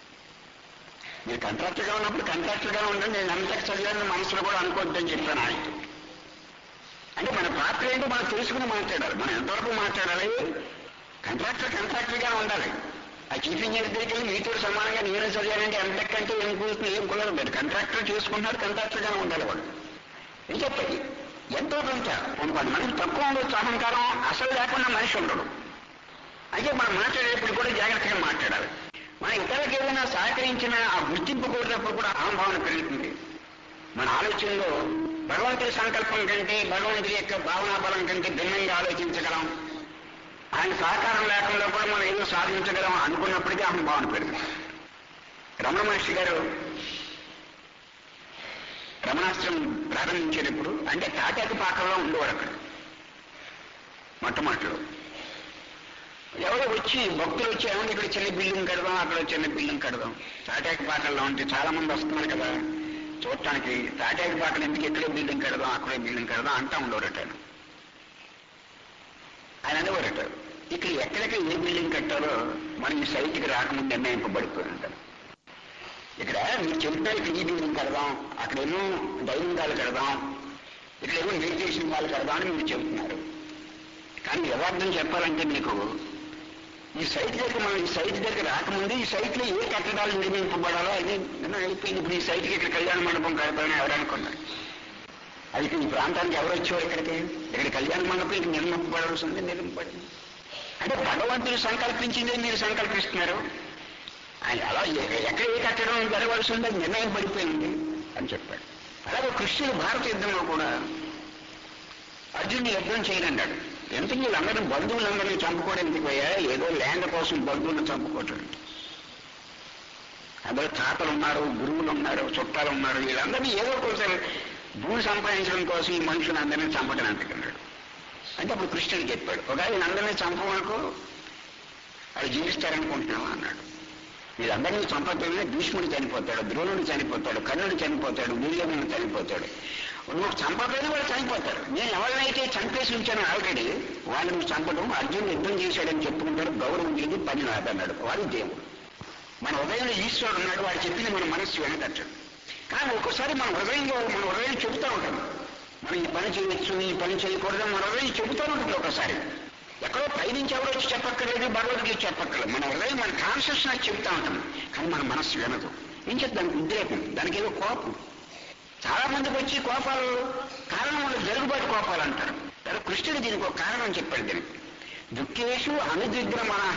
మీరు కాంట్రాక్టర్గా ఉన్నప్పుడు కాంట్రాక్టర్గా ఉండండి నేను ఎంటెక్ చదివాను మనసులో కూడా అనుకోవద్దని చెప్పాను ఆయనతో అంటే మన పాత్ర ఏంటో మనం తెలుసుకుని మాట్లాడాలి మనం ఎంతవరకు మాట్లాడాలి కాంట్రాక్టర్ కాంట్రాక్టర్గా ఉండాలి ఆ చీఫ్ ఇంజనీర్ దగ్గరికి వెళ్ళి మీతో సమానంగా నేను చదివానంటే ఎంటెక్ అంటే ఏం కూర్చుని ఏం కుదరదు లేదు కాంట్రాక్టర్ చేసుకుంటున్నాడు కాంట్రాక్టర్గానే ఉండాలి వాడు ఏం చెప్పాలి ఎంతో కొంత కొంతమంది మనిషి తక్కువ ఉండొచ్చు అహంకారం అసలు లేకుండా మనిషి ఉండడు అయితే మనం మాట్లాడేటప్పుడు కూడా జాగ్రత్తగా మాట్లాడాలి మన ఇతరులకు ఏదైనా సహకరించిన ఆ గుర్తింపు కోరినప్పుడు కూడా అహంభావన పెరుగుతుంది మన ఆలోచనలో భగవంతుడి సంకల్పం కంటే భగవంతుడి యొక్క భావనా బలం కంటే భిన్నంగా ఆలోచించగలం ఆయన సహకారం లేకుండా కూడా మనం ఏదో సాధించగలం అనుకున్నప్పటికీ అహంభావన పెరుగుతుంది రమణ మహర్షి గారు రమణాశ్రమం ప్రారంభించేటప్పుడు అంటే తాటాకు పాకంలో ఉండేవాడు అక్కడ మొట్టమొదటిలో ఎవరో వచ్చి భక్తులు వచ్చి ఏమంటే ఇక్కడ చిన్న బిల్డింగ్ కడదాం అక్కడ చిన్న బిల్డింగ్ కడదాం తాటాకు పాకల్లో ఉంటే చాలా మంది వస్తున్నారు కదా చూడటానికి తాటాకు పాకలు ఎందుకు ఇక్కడే బిల్డింగ్ కడదాం అక్కడే బిల్డింగ్ కడదాం అంటా ఉండేవారట ఆయన ఆయన అనేవారట ఇక్కడ ఎక్కడెక్కడ ఏ బిల్డింగ్ కట్టారో మనం ఈ సైట్కి రాకముందు నిర్ణయింపబడిపోయి ఉంటారు ఇక్కడ మీరు చెప్తారు ఇక్కడ ఈ బిల్డింగ్ కడదాం అక్కడ ఏమో డైనింగ్ హాల్ కడదాం ఇక్కడ ఏమో మెడిటేషన్ హాల్ కడదాం అని మీరు చెబుతున్నారు కానీ యథార్థం చెప్పాలంటే మీకు ఈ సైట్ దగ్గర మనం ఈ సైట్ దగ్గర రాకముందు ఈ సైట్ లో ఏ కట్టడాలు నిర్మింపబడాలో అది నిర్ణయం అయిపోయింది ఇప్పుడు ఈ సైట్కి ఇక్కడ కళ్యాణ మండపం కడతామని ఎవరు అనుకున్నారు అది ఈ ప్రాంతానికి ఎవరు వచ్చేవారు ఇక్కడికి ఇక్కడ కళ్యాణ మండపం ఇక్కడ నిర్మింపబడాల్సి ఉంది నిర్మింపబడింది అంటే భగవంతుడు సంకల్పించిందే మీరు సంకల్పిస్తున్నారు ఆయన అలా ఎ- ఎక్కడ ఏ కట్టడం జరగవలసి ఉంది అది నిర్ణయం పడిపోయింది అని చెప్పాడు అలాగే కృష్ణుడు భారత యుద్ధంలో కూడా అర్జునుడు యుద్ధం చేయనన్నాడు ఎందుకు వీళ్ళందరూ బంధువులందరినీ చంపుకోవడం ఎందుకు పోయా ఏదో ల్యాండ్ కోసం బంధువులను చంపుకోవటం అందరూ తాతలు ఉన్నారు గురువులు ఉన్నారు చుట్టాలు ఉన్నారు వీళ్ళందరినీ ఏదో ఒకసారి భూమి సంపాదించడం కోసం ఈ మనుషులు అందరినీ చంపడం అంటున్నాడు అంటే అప్పుడు కృష్ణుడు చెప్పాడు ఒక ఆయన అందరినీ చంపమనుకో అది జీవిస్తారనుకుంటున్నావా అన్నాడు వీళ్ళందరినీ చంపకపోయినా భీష్ముడు చనిపోతాడు ద్రోణుడు చనిపోతాడు కర్ణుడు చనిపోతాడు దుర్యోధనుడు చనిపోతాడు నువ్వు చంపకపోయినా వాడు చనిపోతాడు నేను ఎవరినైతే చంపేసి ఉంచాను ఆల్రెడీ వాళ్ళని చంపడం అర్జునుడు యుద్ధం చేశాడని చెప్పుకుంటాడు గౌరవం చేసి పని నాదన్నాడు వాడు దేవుడు మన హృదయంలో ఈశ్వరుడు ఉన్నాడు వాడు చెప్పింది మన మనస్సు వెనకట్టడు కానీ ఒక్కోసారి మన హృదయంలో మన హృదయం చెబుతూ ఉంటాం మనం ఈ పని చేయొచ్చు ఈ పని చేయకూడదు మన హృదయం చెబుతూ ఉంటుంది ఒకసారి ఎక్కడో పైనుంచి ఎవరో వచ్చి చెప్పక్కర్లేదు భగవద్గీత చెప్పక్కర్లేదు మన హృదయం మన కాన్షియస్నెస్ చెబుతూ ఉంటాం కానీ మన మనస్సు వినదు ఏం చేద్దాం దానికి ఉద్రేకం దానికి ఏదో కోపం చాలా మందికి వచ్చి కోపాలు కారణం వల్ల జరుగుబాటు కోపాలు అంటారు కానీ కృష్ణుడు దీనికి ఒక కారణం చెప్పాడు దీనికి దుఃఖేషు అనుదిగ్రమణ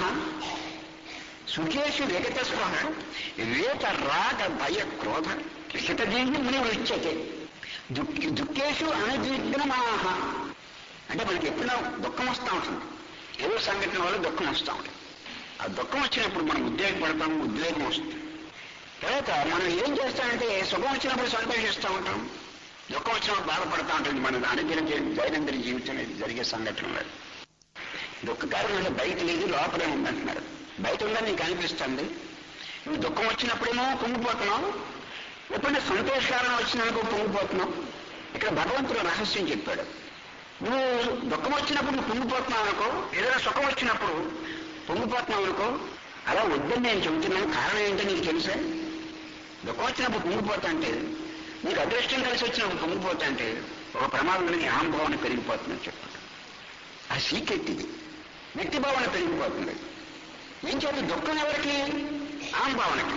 సుఖేషు విగత స్పృహ వేత రాగ భయ క్రోధ హితదీని ముని ఉచ్యతే దుఃఖ దుఃఖేషు అనుదిగ్రమణ అంటే మనకి ఎప్పుడో దుఃఖం వస్తూ ఉంటుంది ఏదో సంఘటన వల్ల దుఃఖం వస్తూ ఉంటుంది ఆ దుఃఖం వచ్చినప్పుడు మనం ఉద్వేగపడతాం ఉద్వేగం వస్తుంది తర్వాత మనం ఏం చేస్తామంటే సుఖం వచ్చినప్పుడు సంతోషిస్తూ ఉంటాం దుఃఖం వచ్చినప్పుడు బాధపడతా ఉంటుంది మన అనుదిన దైనందిన జీవితం ఇది జరిగే సంఘటనలు దుఃఖ కారణంలో బయట లేదు లోపలే ఉందంటున్నారు బయట ఉందని నీకు అనిపిస్తుంది నువ్వు దుఃఖం వచ్చినప్పుడేమో పొంగిపోతున్నావు ఎప్పుడైనా సంతోషకారణం వచ్చినందుకు పొంగిపోతున్నావు ఇక్కడ భగవంతుడు రహస్యం చెప్పాడు నువ్వు దుఃఖం వచ్చినప్పుడు నువ్వు పొంగిపోతున్నావు అనుకో ఏదైనా సుఖం వచ్చినప్పుడు పొంగిపోతున్నావు అనుకో అలా వద్దని నేను చెబుతున్నాను కారణం ఏంటో నీకు తెలుసా దుఃఖం వచ్చినప్పుడు పొంగిపోతా అంటే నీకు అదృష్టం కలిసి వచ్చినప్పుడు పొంగిపోతా అంటే ఒక ప్రమాదంలో నీ అహంభావన పెరిగిపోతుందని చెప్పాడు ఆ సీక్రెట్ ఇది వ్యక్తి భావన పెరిగిపోతుంది ఏం చేయాలి దుఃఖం ఎవరికి అహంభావనకి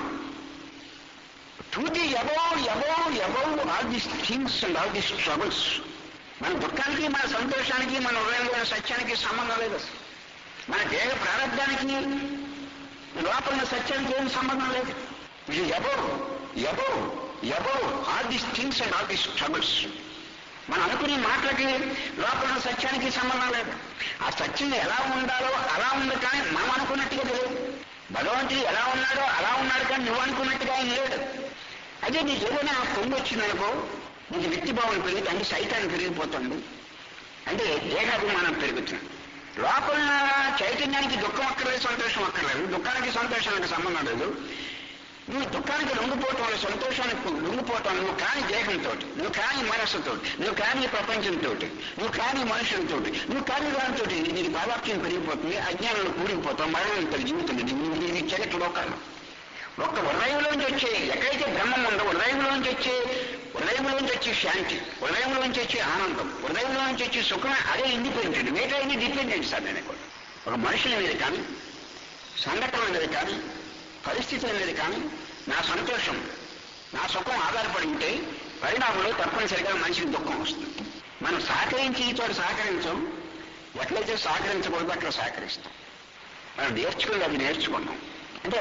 to the above above above all this things and all this troubles మన దుఃఖానికి మన సంతోషానికి మన హృదయంలో సత్యానికి సంబంధం లేదు అసలు. మన దేహ ప్రారంభానికి లోపల ఉన్న సత్యానికి ఏం సంబంధం లేదు ఇది above above above all this things and all this troubles మనం అనుకునే మాటలకి లోపల ఉన్న సత్యానికి సంబంధం లేదు ఆ సత్యం ఎలా ఉండాలో అలా ఉంది కానీ మనం అనుకున్నట్టుగా లేదు భగవంతుడు ఎలా ఉన్నాడో అలా ఉన్నాడు కానీ నువ్వు అనుకున్నట్టుగా ఆయన లేడు అదే నీకు ఏదైనా పొంగి వచ్చిందనుకో నీకు వ్యక్తి భావన పెరిగి అంటే సైతాన్ని పెరిగిపోతుంది అంటే దేహాభిమానం పెరుగుతుంది లోపల ఉన్న చైతన్యానికి దుఃఖం అక్కర్లేదు సంతోషం అక్కర్లేదు దుఃఖానికి సంతోషానికి సంబంధం లేదు నువ్వు దుఃఖానికి లొంగిపోవటం వల్ల సంతోషానికి లొంగిపోవటం నువ్వు కాని దేహంతో నువ్వు కాని మనస్సుతో నువ్వు కాని ప్రపంచంతో నువ్వు కాని మనుషులతో నువ్వు కాని దానితో నీకు బాధాప్యం పెరిగిపోతుంది అజ్ఞానంలో కూడిపోతావు మరణంతో జీవితం ఇది చరిత్ర లోకాలు ఒక్క హృదయంలోంచి వచ్చే ఎక్కడైతే బ్రహ్మం ఉందో హృదయంలోంచి వచ్చే హృదయంలోంచి వచ్చే శాంతి హృదయంలోంచి వచ్చే ఆనందం హృదయంలోంచి వచ్చే సుఖమే అదే ఇండిపెండెంట్ మిగతా అన్ని డిపెండెంట్ సార్ నేను కూడా ఒక మనుషుల మీద కానీ సంఘటనల మీద కానీ పరిస్థితుల మీద కానీ నా సంతోషం నా సుఖం ఆధారపడి ఉంటే పరిణామంలో తప్పనిసరిగా మనిషికి దుఃఖం వస్తుంది మనం సహకరించి చోట సహకరించాం ఎట్లయితే సహకరించకూడదు అట్లా సహకరిస్తాం మనం నేర్చుకుని అది నేర్చుకున్నాం అంటే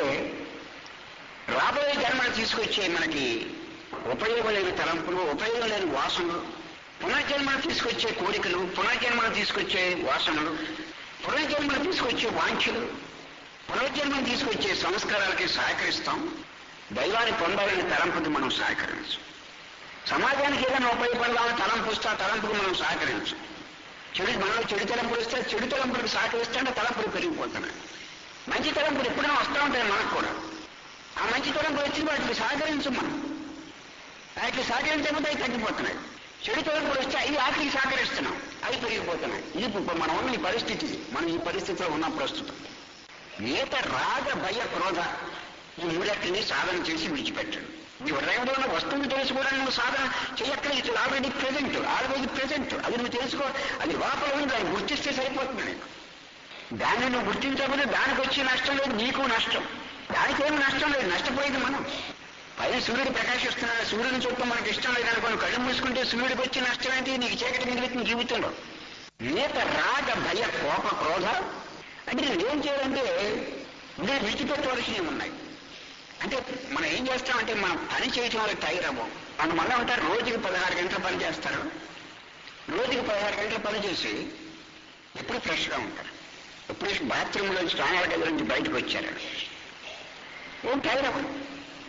రాబోయే జన్మను తీసుకొచ్చే మనకి ఉపయోగం లేని తలంపులు ఉపయోగం లేని వాసనలు పునర్జన్మను తీసుకొచ్చే కోరికలు పునర్జన్మను తీసుకొచ్చే వాసనలు పునర్జన్మను తీసుకొచ్చే వాంఛలు పునర్జన్మను తీసుకొచ్చే సంస్కారాలకి సహకరిస్తాం దైవాన్ని పొందాలని తలంపుకి మనం సహకరించం సమాజానికి ఏదైనా ఉపయోగపడదామని తలంపు వస్తే ఆ తలంపుకి మనం సహకరించం చెడు మనలో చెడు తలంపులు వస్తే చెడు తలంపులకు సహకరిస్తుంటే తలంపులు పెరిగిపోతున్నాయి మంచి తలంపులు ఎప్పుడైనా వస్తూ ఉంటాయి మనకు కూడా ఆ మంచి తలంపులు వచ్చిన వాటికి సహకరించం మనం వాటికి సహకరించకపోతే అవి తగ్గిపోతున్నాయి చెడు తలంపులు వస్తే అవి వాటికి సహకరిస్తున్నాం అవి పెరిగిపోతున్నాయి ఇది ఇప్పుడు మనం ఉన్న ఈ పరిస్థితి మనం ఈ పరిస్థితిలో ఉన్న ప్రస్తుతం ఈత రాగ భయ క్రోధ ఈ మూడట్టిని సాధన చేసి విడిచిపెట్టాడు నీ హృదయంలో ఉన్న వస్తువుని తెలుసుకోవడానికి నువ్వు సాధన చేయక్కర్లేదు it's already present already present అది నువ్వు తెలుసుకో అది లోపల ఉంది దాన్ని గుర్తిస్తే సరిపోతుంది నీకు దాన్ని నువ్వు గుర్తించకపోతే దానికి వచ్చే నష్టం లేదు నీకు నష్టం దానికి ఏమి నష్టం లేదు నష్టపోయేది మనం పైన సూర్యుడు ప్రకాశిస్తున్నాడు సూర్యుని చుట్టూ మనకి ఇష్టం లేదు అనుకోని కళ్ళు మూసుకుంటే సూర్యుడికి వచ్చే నష్టం ఏంటి నీకు చీకటి మిగులుతుంది జీవితంలో ఈత రాగ భయ కోప క్రోధ అంటే నువ్వేం చేయాలంటే నేను విడిచిపెట్టవలసినవి ఉన్నాయి అంటే మనం ఏం చేస్తామంటే మనం పని చేయటం వల్ల టైర్ అవ్వం మన మళ్ళీ ఉంటారు రోజుకి పదహారు గంటలు పని చేస్తారు రోజుకి పదహారు గంటలు పని చేసి ఎప్పుడు ఫ్రెష్గా ఉంటారు ఎప్పుడు బాత్రూంలో స్నానాల గది నుంచి బయటకు వచ్చారు ఏం టైర్ అవ్వదు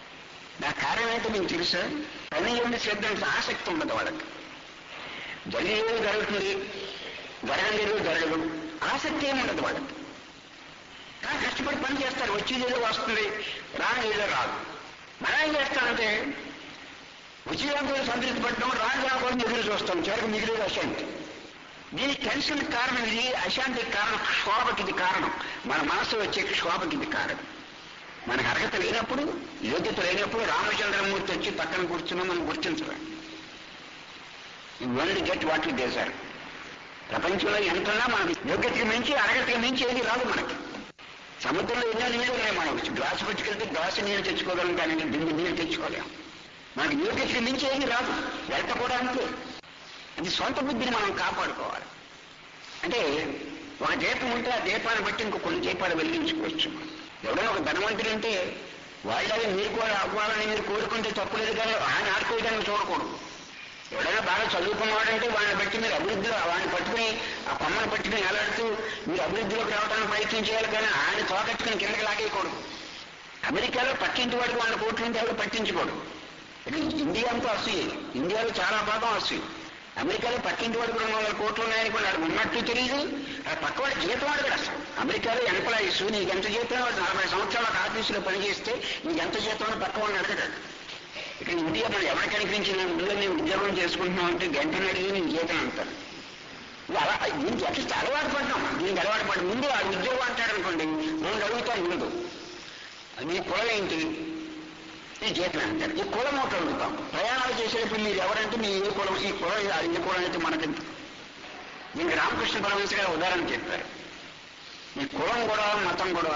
అంటే మీకు తెలుసా పని ఏమి శ్రద్ధ అంటే ఆసక్తి ఉండదు వాళ్ళకి జరిగేది జరుగుతుంది జరగలేదు జరగదు ఆసక్తి ఏమి ఉండదు వాళ్ళకి కానీ కష్టపడి పని చేస్తారు వచ్చేది ఏదో వస్తుంది రాని ఏదో రాదు మనం ఏం చేస్తామంటే వచ్చేదాంతో సంతృప్తి పడటం రాని రాకుండా ఎదురు చూస్తాం చివరికి మిగిలేదు అశాంతి దీని టెన్షన్ కారణం ఇది అశాంతికి కారణం క్షోభకి ఇది కారణం మన మనసు వచ్చే క్షోభకి ఇది కారణం మనకు అర్హత లేనప్పుడు యోగ్యత లేనప్పుడు రామచంద్రమూర్తి వచ్చి పక్కన కూర్చున్నా మనం గుర్తించలేం only get what you deserve ప్రపంచంలో ఎంతున్నా మనకి యోగ్యతకి మించి అర్హతకి మించి ఏది రాదు మనకి సముద్రంలో ఎన్నో నీళ్ళు ఉన్నాయి మనం గ్లాసు పట్టుకెళ్తే గ్లాసు నీళ్ళు తెచ్చుకోగలం కానీ బిందు నీళ్ళు తెచ్చుకోలేం మనకి యోగ్యతకి మించి ఏది రాదు వెళ్త కూడా అంతే అది సొంత బుద్ధిని మనం కాపాడుకోవాలి అంటే ఒక దీపం ఉంటే ఆ దీపాన్ని బట్టి ఇంకో కొన్ని దీపాలు వెలిగించుకోవచ్చు ఎవడైనా ఒక ధనవంతుడు అంటే వాళ్ళని మీరు కూడా అవ్వాలని మీరు కోరుకుంటే తప్పులేదు కానీ ఆయన ఆడుకోవడానికి చూడకూడదు ఎవడైనా బాగా చదువుకున్నవాడంటే వాళ్ళని బట్టి మీరు అభివృద్ధిలో వాడిని పట్టుకుని ఆ కొమ్మను పట్టుకుని ఎలాడుతూ మీరు అభివృద్ధిలోకి రావడానికి ప్రయత్నం చేయాలి కానీ ఆయన తోకట్టుకుని కిందకి లాగేయకూడదు అమెరికాలో పక్కింటి వాడికి వాళ్ళ కోట్లు ఉంటే ఎవరు పట్టించుకోడు ఇక్కడ ఇండియా అంతా అసూయ ఇండియాలో చాలా భాగం అసూయ అమెరికాలో పక్కింటి వాడికి రెండు వందల కోట్లు ఉన్నాయని కూడా వాడు ఉన్నట్టు తెలియదు ఆ పక్క వాడి జీతం అడగడు అసలు అమెరికాలో ఎంప్లాయీస్ నీకు ఎంత జీతం వాడు నలభై సంవత్సరాల ఆఫీసులో పనిచేస్తే నీకు ఎంత జీతం అని పక్క వాడిని అడగడు ఇక్కడ ఇండియా మనం ఎవరికి కనిపించిన ముందు నేను ఉద్యోగం చేసుకుంటున్నాం అంటే గంటను అడిగి నేను జీతం అంటాను ఇది అలా దీనికి అట్లీస్ట్ అలవాటు పడ్డాం దీనికి అలవాటు పడి ముందు ఆ ఉద్యోగం అంటాడు అనుకోండి రెండు అడుగుతాను ముందు నీ కులం ఏంటి ఈ జీతం అంటారు ఈ కులం ఒకటి అడుగుతాం ప్రయాణాలు చేసేటప్పుడు మీరు ఎవరంటే మీ ఏ కులం ఈ కులం ఇది ఏ కులం అయితే మనకి దీనికి రామకృష్ణ పరమేశ్వర గారు ఉదాహరణ చెప్పారు ఈ కులం కూడా మతం కూడా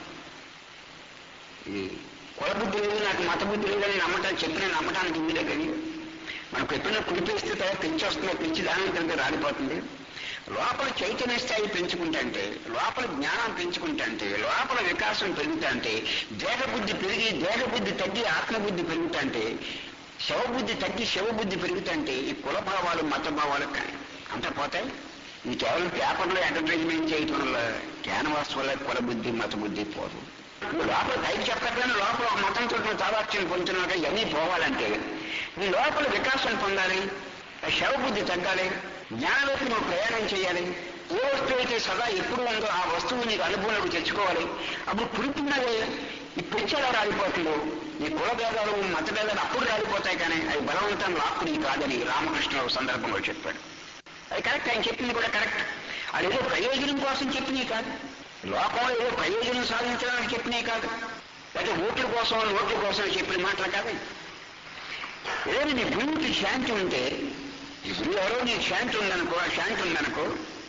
ఈ కుల బుద్ధి లేదు నాకు మత బుద్ధి లేదని నమ్మటానికి చెప్పిన నమ్మటానికి ఉంది కానీ మనకు ఎప్పుడైనా కుడిపేస్తే తర్వాత పెంచి వస్తుంది పెంచి దాని తర్వాత రాలిపోతుంది లోపల చైతన్య స్థాయి పెంచుకుంటే లోపల జ్ఞానం పెంచుకుంటే లోపల వికాసం పెరుగుతుంటే దేహబుద్ధి పెరిగి దేహబుద్ధి తగ్గి ఆత్మబుద్ధి పెరుగుతుంటే శవబుద్ధి తగ్గి శివబుద్ధి పెరుగుతుంటే ఈ కుల భావాలు మత భావాలు కానీ అంత పోతాయి ఈ కేవలం పేపర్లో అడ్వర్టైజ్మెంట్ చేయటం వల్ల క్యాన్వాస్ వల్ల కుల బుద్ధి మత బుద్ధి పోదు లోపల పైకి చెప్పకపోయినా లోపల ఒక మతంతో తాదాత్యం పొందుతున్నాక ఇవన్నీ పోవాలంటే నీ లోపల వికాసం పొందాలి ఆ శవబుద్ధి తగ్గాలి జ్ఞానంలోకి నువ్వు ప్రయాణం చేయాలి ఏ వస్తువు అయితే సదా ఎప్పుడు ఉందో ఆ వస్తువు నీకు అనుభవంలోకి తెచ్చుకోవాలి అప్పుడు పుడుతున్నదే ఈ పిచ్చి ఎలా రాలిపోతుందో ఈ కుల భేదాలు మత భేదాలు అప్పుడు రాలిపోతాయి కానీ అవి బలవంతం లాక్కుని కాదని రామకృష్ణ ఒక సందర్భంలో చెప్పాడు అది కరెక్ట్ ఆయన చెప్పింది కూడా కరెక్ట్ అది ఏదో ప్రయోజనం కోసం చెప్పినవి కాదు లోకంలో ఏదో ప్రయోజనం సాధించడానికి చెప్పినవి కాదు లేకపోతే ఓట్ల కోసం ఓట్ల కోసం చెప్పిన మాటలు కాదు ఏదైనా నీ గురువుకి శాంతి ఉంటే ఈ గురువు ఎవరో నీకు శాంతి ఉందనుకో ఆ శాంతి ఉందనుకో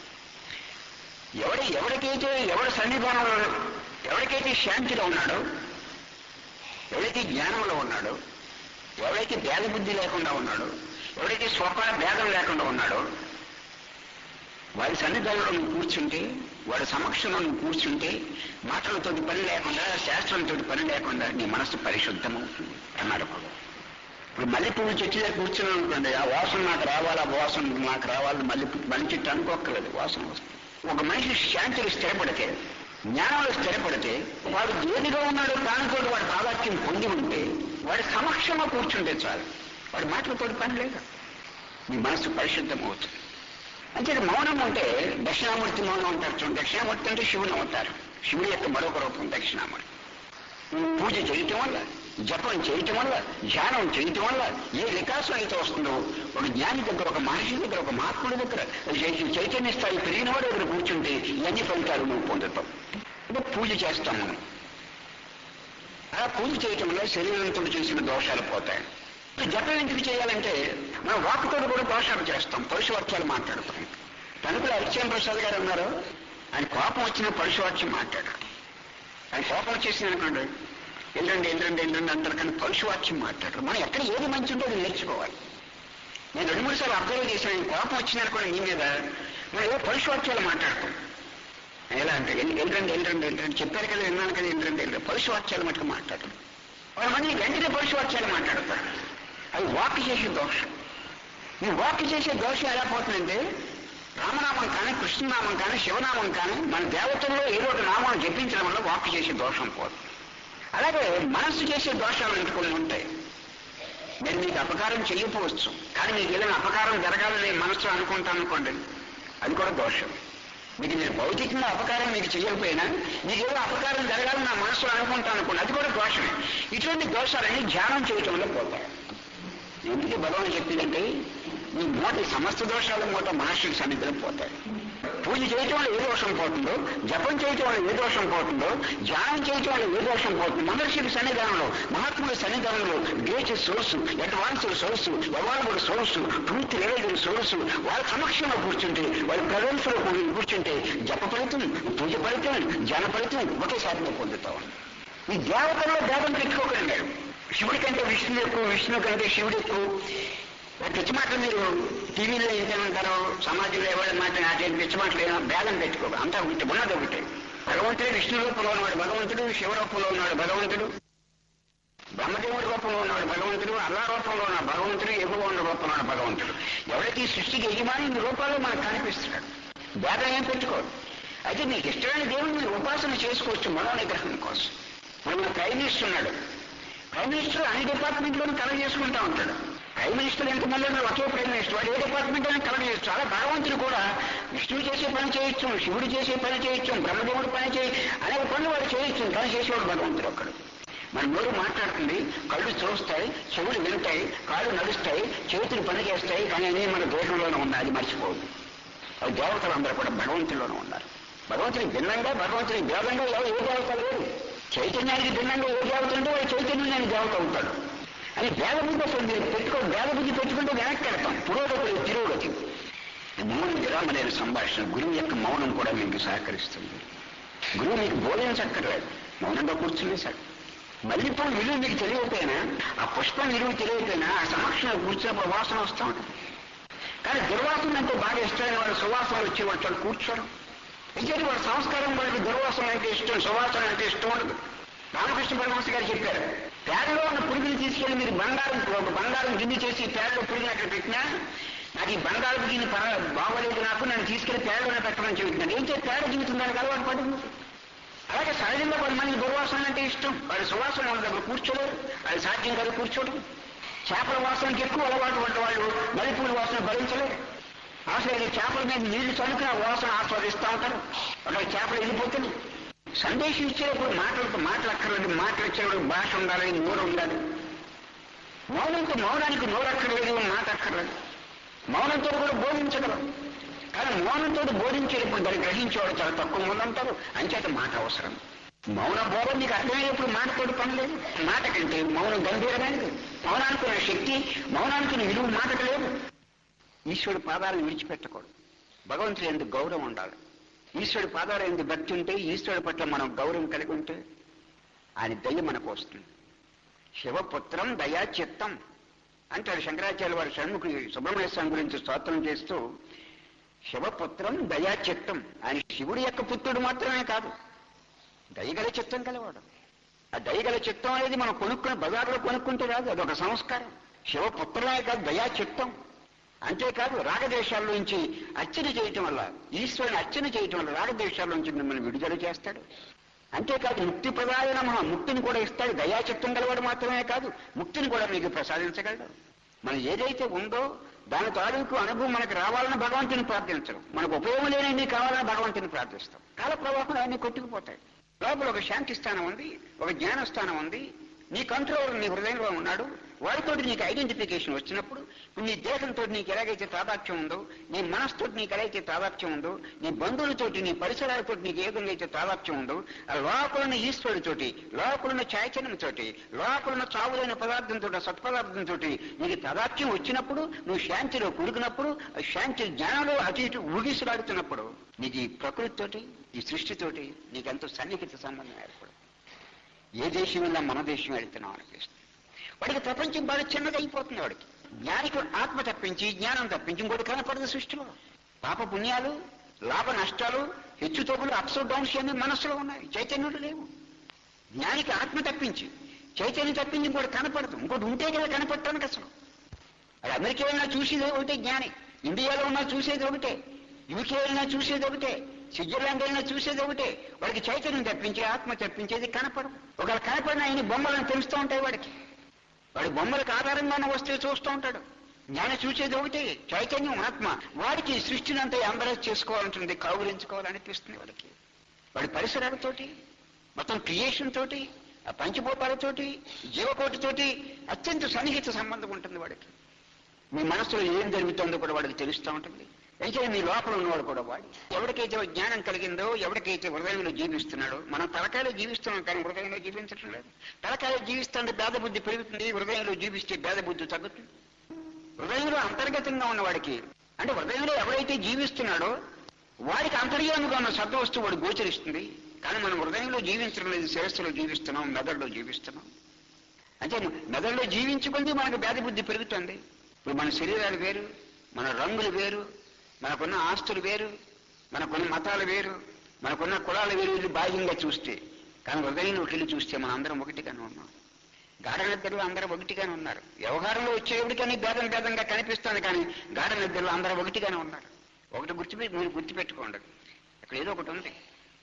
ఎవడి ఎవరికైతే ఎవరి సన్నిధానంలో ఎవరికైతే శాంతిలో ఉన్నాడో ఎవరైతే జ్ఞానంలో ఉన్నాడో ఎవరైతే భేద బుద్ధి లేకుండా ఉన్నాడో ఎవరైతే స్వపాన భేదం లేకుండా ఉన్నాడో వాడి సన్నిధానంలో నువ్వు కూర్చుంటే వాడి సమక్షంలో నువ్వు కూర్చుంటే మాటలతో పని లేకుండా శాస్త్రంతో పని లేకుండా నీ మనసు పరిశుద్ధమవుతుంది అన్నాడు కూడా ఇప్పుడు మల్లె పువ్వు చెట్టు దగ్గర కూర్చున్నాను అనుకోండి ఆ వాసన నాకు రావాలి ఆ వాసన నాకు రావాలి మల్లె పువ్వు మల్లె చెట్టు అనుకోక్కర్లేదు వాసన వస్తుంది ఒక మనిషి శాంతిలో స్థిరపడితే జ్ఞానంలో స్థిరపడితే వాడు దేనిగా ఉన్నాడో దానితో వాడి తాదాత్యం పొంది ఉంటే వాడి సమక్షంలో కూర్చుంటే చాలు వాడి మాటలతో పని లేదు నీ మనసు పరిశుద్ధం అవుతుంది అంటే మౌనం అంటే దక్షిణామూర్తి మౌనం అంటారు చూడండి దక్షిణామూర్తి అంటే శివుని అవుతారు శివుడి యొక్క మరొక రూపం దక్షిణామూర్తి పూజ చేయటం వల్ల జపం చేయటం వల్ల ధ్యానం చేయటం వల్ల ఏ వికాసం అయితే వస్తుందో ఒక జ్ఞాని దగ్గర ఒక మహర్షి దగ్గర ఒక మహాత్ముడి దగ్గర చై- చైతన్య స్థాయి పెరిగిన వాడు దగ్గర కూర్చుంటే ఇవన్నీ ఫలితాలు నువ్వు పొందుతావు అంటే పూజ చేస్తాం మనం అలా పూజ చేయటం వల్ల శరీరంతో చేసిన దోషాలు పోతాయి జపం ఎందుకు చేయాలంటే మనం వాక్కుతో కూడా దోషాలు చేస్తాం పరుషవాక్యాలు మాట్లాడతాం తణుకులు హరిశ్చంద్ర ప్రసాద్ గారు ఉన్నారు ఆయన కోపం వచ్చిన పరుషవాక్యం మాట్లాడారు ఆయన కోపం వచ్చేసింది అనుకోండి ఏంటండి ఏంటండి ఏంటండి అంటారు కానీ పరుషవాక్యం మాట్లాడరు మనం ఎక్కడ ఏది మంచి ఉందో అది నేర్చుకోవాలి నేను రెండు మూడు సార్లు అబ్జర్వ్ చేశాను ఆయన కోపం వచ్చింది అనుకోండి నీ మీద మనం ఏదో పరుషవాక్యాలు మాట్లాడతాం ఎలా అంటే ఎన్- ఏంటండి ఏంటండి ఏంటండి చెప్పారు కదా విన్నాను కదా ఏంటండి ఏంటండి పరుషవాక్యాలు మటుకు మాట్లాడరు వాళ్ళ మంది వెంటనే పరుషవాక్యాలు మాట్లాడతారు అది వాక్ చేసే దోషం ఈ వాక్ చేసే దోషం ఎలా పోతుందంటే రామనామం కానీ కృష్ణనామం కానీ శివనామం కానీ మన దేవతల్లో ఏదో ఒక నామం జపించడం వల్ల వాక్ చేసే దోషం పోతుంది అలాగే మనస్సు చేసే దోషాలు అంటే కొన్ని ఉంటాయి నేను మీకు అపకారం చేయకపోవచ్చు కానీ మీకు ఏదైనా అపకారం జరగాలని మనసులో అనుకుంటాను అనుకోండి అది కూడా దోషం మీకు నేను భౌతికంగా అపకారం మీకు చేయకపోయినా మీకు ఏదో అపకారం జరగాలని నా మనసులో అనుకుంటాను అనుకోండి అది కూడా దోషమే ఇటువంటి దోషాలన్నీ ధ్యానం చేయటంలో పోతాయి ఎందుకు భగవాన్ చెప్పిందంటే ఈ మూట సమస్త దోషాలు మూట మహర్షుల సన్నిధిలో పోతాయి పూజ చేయటం వల్ల ఏ దోషం పోతుందో జపం చేయటం వల్ల ఏ దోషం పోతుందో ధ్యానం చేయటం వల్ల ఏ దోషం పోతుందో మహర్షుల సన్నిధానంలో మహాత్ముల సన్నిధానంలో great source advanced source evolved source పూర్తి రిలైజ్డ్ సోర్స్ వాళ్ళ సమక్షంలో కూర్చుంటే వాళ్ళ ప్రజెన్స్ లో కూర్చుంటే జప ఫలితం పూజ ఫలితం జన ఫలితం ఒకేసారి పొందుతాం ఈ దేవతల్లో భేదం పెట్టుకోకండి శివుడి కంటే విష్ణువు ఎక్కువ విష్ణువు కంటే శివుడు ఎక్కువ పిచ్చి మాటలు మీరు టీవీలో ఏంటంటారు సమాజంలో ఎవరి మాట నాటి పిచ్చి మాటలు ఏమో భేదం పెట్టుకోదు అంతా ఒకటి ఉన్నది ఒకటి భగవంతుడు విష్ణు రూపంలో ఉన్నాడు భగవంతుడు శివ రూపంలో ఉన్నాడు భగవంతుడు బ్రహ్మదేవుడి రూపంలో ఉన్నాడు భగవంతుడు అల్లా రూపంలో ఉన్నాడు భగవంతుడు ఎగువ ఉన్న రూపంలో ఉన్నాడు భగవంతుడు ఎవరైతే ఈ సృష్టికి యజమాని ఈ రూపాల్లో మనకు కనిపిస్తున్నాడు భేదం ఏం పెట్టుకోదు అయితే మీకు ఇష్టమైన దేవుని మీరు ఉపాసన చేసుకోవచ్చు మనోనిగ్రహం కోసం మన మన ప్రైమ్ మినిస్టర్ ఉన్నాడు ప్రైమ్ మినిస్టర్ అన్ని డిపార్ట్మెంట్లోనూ కలెక్ట్ చేసుకుంటా ఉంటాడు ప్రైమ్ మినిస్టర్ ఎంతమంది ఉన్నారు ఒకే ప్రైమ్ మినిస్టర్ వాడు ఏ డిపార్ట్మెంట్ అయినా కలెక్ట్ చేయొచ్చు అలా భగవంతుడు కూడా విష్ణువు చేసే పని చేయొచ్చు శివుడు చేసే పని చేయొచ్చు బ్రహ్మదేవుడు పని చేయ అనేక పనులు వాడు చేయొచ్చు కానీ చేసేవాడు భగవంతుడు ఒక్కడు మన నోరు మాట్లాడుతుంది కళ్ళు చూస్తాయి చెవులు వింటాయి కాళ్ళు నడుస్తాయి చేతులు పని చేస్తాయి కానీ అన్నీ మన దేశంలోనే ఉన్నాయి అది మర్చిపోవద్దు అది దేవతలు అందరూ కూడా భగవంతుల్లోనే ఉన్నారు భగవంతుని భిన్నంగా భగవంతుని భేదంగా ఎవరు ఏ దేవత లేదు చైతన్యానికి భిన్నంగా ఏ దేవత ఉంటే వాడు చైతన్యానికి దేవత అవుతాడు అని భేద బుద్ధి అసలు మీరు పెట్టుకో భేద బుద్ధి పెట్టుకుంటే వెనక్కి వెళ్తాం పురోగతి తిరోగతి మౌనం విరామలేని సంభాషణ గురువు యొక్క మౌనం కూడా మీకు సహకరిస్తుంది గురువు మీకు బోధించక్కర్లేదు మౌనంగా కూర్చునే సార్ మల్లెపూలు విలువ మీకు తెలియకపోయినా ఆ పుష్పం విలువ తెలియకపోయినా ఆ సమక్షంలో కూర్చున్నప్పుడు వాసన వస్తూ ఉంటుంది కానీ దుర్వాసన అంటే బాగా ఇష్టమైన వాళ్ళు సువాసన వచ్చి వాళ్ళు కూర్చోరు ఇంకేంటి వాళ్ళ సంస్కారం వాళ్ళకి దుర్వాసన అంటే ఇష్టం సువాసన అంటే ఇష్టం ఉండదు రామకృష్ణ పరమహంస గారు చెప్పారు పేడలో ఉన్న పురుగుని తీసుకెళ్లి మీరు బంగారం ఒక బంగారం గిన్నె చేసి పేడలో పురుగుని అక్కడ పెట్టినా నాకు ఈ బంగారం గిన్నె పర బాగోలేదు నాకు నన్ను తీసుకెళ్లి పేడలోనే పెట్టమని చెబుతున్నాను ఏం చేసి పేడ జీవితం దానికి అలవాటు పడింది అలాగే సహజంగా కొంతమంది దుర్వాసన అంటే ఇష్టం వాళ్ళు సువాసన వాళ్ళ దగ్గర కూర్చోలేరు అది సాధ్యం కాదు కూర్చోవడం చేపల వాసనకి ఎక్కువ అలవాటు పడ్డ వాళ్ళు మల్లెపూల వాసన భరించలేరు అసలు చేపల మీద నీళ్లు చనుకుని ఆ వాసన ఆస్వాదిస్తూ ఉంటారు అక్కడ చేపలు వెళ్ళిపోతుంది సందేశం ఇచ్చేటప్పుడు మాటలకు మాటలు అక్కర్లేదు మాటలు ఇచ్చేటప్పుడు భాష ఉండాలి నోరు ఉండాలి మౌనంతో మౌనానికి నోరు అక్కర్లేదు మాట అక్కర్లేదు మౌనంతో కూడా బోధించగలం కానీ మౌనంతో బోధించేటప్పుడు దాన్ని గ్రహించేవాడు చాలా తక్కువ మంది ఉంటారు అంచేత మాట అవసరం మౌన బోధ నీకు అర్థమయ్యేప్పుడు మాటతోటి పని లేదు మాట కంటే మౌనం గంభీరమైనది మౌనానికి ఉన్న శక్తి మౌనానికి ఉన్న విలువ మాటకు లేదు ఈశ్వరుడు పాదాలను విడిచిపెట్టకూడదు భగవంతుడు ఎందుకు గౌరవం ఉండాలి ఈశ్వరుడి పాదాలు ఎందుకు భక్తి ఉంటే ఈశ్వరుడి పట్ల మనం గౌరవం కలిగి ఉంటే ఆయన దయ మనకు వస్తుంది శివపుత్రం దయా చిత్తం అంటాడు శంకరాచార్య వారి షణ్ముఖుడి సుబ్రహ్మణ్య స్వామి గురించి స్తోత్రం చేస్తూ శివపుత్రం దయా చిత్తం ఆయన శివుడి యొక్క పుత్రుడు మాత్రమే కాదు దయగల చిత్తం కలవాడు ఆ దయగల చిత్తం అనేది మనం కొనుక్కుని బజార్లో కొనుక్కుంటే రాదు అదొక సంస్కారం శివపుత్రమే కాదు దయా చిత్తం అంతేకాదు రాగదేశాల నుంచి అర్చన చేయటం వల్ల ఈశ్వరుని అర్చన చేయటం వల్ల రాగదేశాల నుంచి మిమ్మల్ని విడుదల చేస్తాడు అంతేకాదు ముక్తి ప్రదాయన మహా ముక్తిని కూడా ఇస్తాడు దయాచిత్తం గలవాడు మాత్రమే కాదు ముక్తిని కూడా మీకు ప్రసాదించగలడు మనం ఏదైతే ఉందో దాని తాలూకు అనుభవం మనకు రావాలని భగవంతుని ప్రార్థించడం మనకు ఉపయోగం లేని కావాలని భగవంతుని ప్రార్థిస్తాం కాల ప్రవాహం అన్ని కొట్టుకుపోతాయి లోపల ఒక శాంతి స్థానం ఉంది ఒక జ్ఞాన స్థానం ఉంది నీ కంట్రోల్ నీ హృదయంలో ఉన్నాడు వాడితో నీకు ఐడెంటిఫికేషన్ వచ్చినప్పుడు నీ దేహంతో నీకు ఎలాగైతే తాదాత్యం ఉందో నీ మనసుతో నీకు ఎలాగైతే తాదాత్యం ఉందో నీ బంధువులతోటి నీ పరిసరాలతో నీకు ఏ విధంగా అయితే తాదాత్యం ఉందో ఆ లోపలున్న ఈశ్వరుడితోటి లోపలున్న చైతన్యంతోటి లోపలున్న చావులైన పదార్థంతో సత్పదార్థంతో నీకు తాదాత్యం వచ్చినప్పుడు నువ్వు శాంతిలో కురిగినప్పుడు ఆ శాంతి జ్ఞానంలో అటు ఇటు ఊగిసలాడుతున్నప్పుడు నీకు ఈ ప్రకృతితోటి ఈ సృష్టితోటి నీకెంతో సన్నిహిత సంబంధం ఏర్పడు ఏ దేశం వెళ్ళా మన దేశం వెళ్తున్నాం అనిపిస్తుంది వాడికి ప్రపంచం బాగా చిన్నది అయిపోతుంది వాడికి జ్ఞానికి ఆత్మ తప్పించి జ్ఞానం తప్పించి ఇంకోటి కనపడదు సృష్టిలో పాప పుణ్యాలు లాభ నష్టాలు హెచ్చుతోపులు అప్స్ డౌన్స్ అన్ని మనస్సులో ఉన్నాయి చైతన్యుడు లేవు జ్ఞానికి ఆత్మ తప్పించి చైతన్యం తప్పించి ఇంకోటి కనపడదు ఇంకోటి ఉంటే కదా కనపడటానికి అసలు అది అమెరికా వెళ్ళినా చూసేది ఒకటే జ్ఞాని ఇండియాలో ఉన్నా చూసేది ఒకటే యూకే వెళ్ళినా చూసేది ఒకటే స్విట్జర్లాండ్ వెళ్ళినా చూసేది ఒకటే వాడికి చైతన్యం తప్పించి ఆత్మ తప్పించేది కనపడదు ఒకవేళ కనపడిన ఆయన బొమ్మలను తెలుస్తూ ఉంటాయి వాడికి వాడి బొమ్మలకు ఆధారంగానే వస్తే చూస్తూ ఉంటాడు జ్ఞానం చూసేది ఒకటి చైతన్యం ఆత్మ వాడికి సృష్టిని అంతా ఎంబరేజ్ చేసుకోవాలంటుంది కౌగులించుకోవాలనిపిస్తుంది వాడికి వాడి పరిసరాలతోటి మొత్తం క్రియేషన్ తోటి ఆ పంచభూతాలతోటి జీవకోటితోటి అత్యంత సన్నిహిత సంబంధం ఉంటుంది వాడికి మీ మనసులో ఏం జరుగుతుందో కూడా వాడికి తెలుస్తూ ఉంటుంది అయితే మీ లోపల ఉన్నవాడు కూడా వాడు ఎవరికైతే జ్ఞానం కలిగిందో ఎవరికైతే హృదయంలో జీవిస్తున్నాడో మనం తలకాయలో జీవిస్తున్నాం కానీ హృదయంలో జీవించడం లేదు తలకాయలో జీవిస్తుంటే భేద బుద్ధి పెరుగుతుంది హృదయంలో జీవిస్తే భేద బుద్ధి తగ్గుతుంది హృదయంలో అంతర్గతంగా ఉన్నవాడికి అంటే హృదయంలో ఎవరైతే జీవిస్తున్నాడో వాడికి అంతర్యాముగా ఉన్న సద్వస్తువు వాడు గోచరిస్తుంది కానీ మనం హృదయంలో జీవించడం లేదు శిరస్సులో జీవిస్తున్నాం మెదడులో జీవిస్తున్నాం అంటే మెదడులో జీవించుకుంది మనకు భేద బుద్ధి పెరుగుతుంది ఇప్పుడు మన శరీరాలు వేరు మన రంగులు వేరు మనకున్న ఆస్తులు వేరు మనకున్న మతాలు వేరు మనకున్న కులాలు వేరు వీళ్ళు బాహ్యంగా చూస్తే కానీ హృదయంలోకి వెళ్ళి చూస్తే మనం అందరం ఒకటిగానే ఉన్నాం గాఢ నిద్రలో అందరూ ఒకటిగానే ఉన్నారు వ్యవహారంలో వచ్చేవాడికని భేదం భేదంగా కనిపిస్తుంది కానీ గాఢ నిద్రలో అందరూ ఒకటిగానే ఉన్నారు ఒకటి గుర్తుపెట్టి మీరు గుర్తుపెట్టుకోండి ఇక్కడ ఏదో ఒకటి ఉంది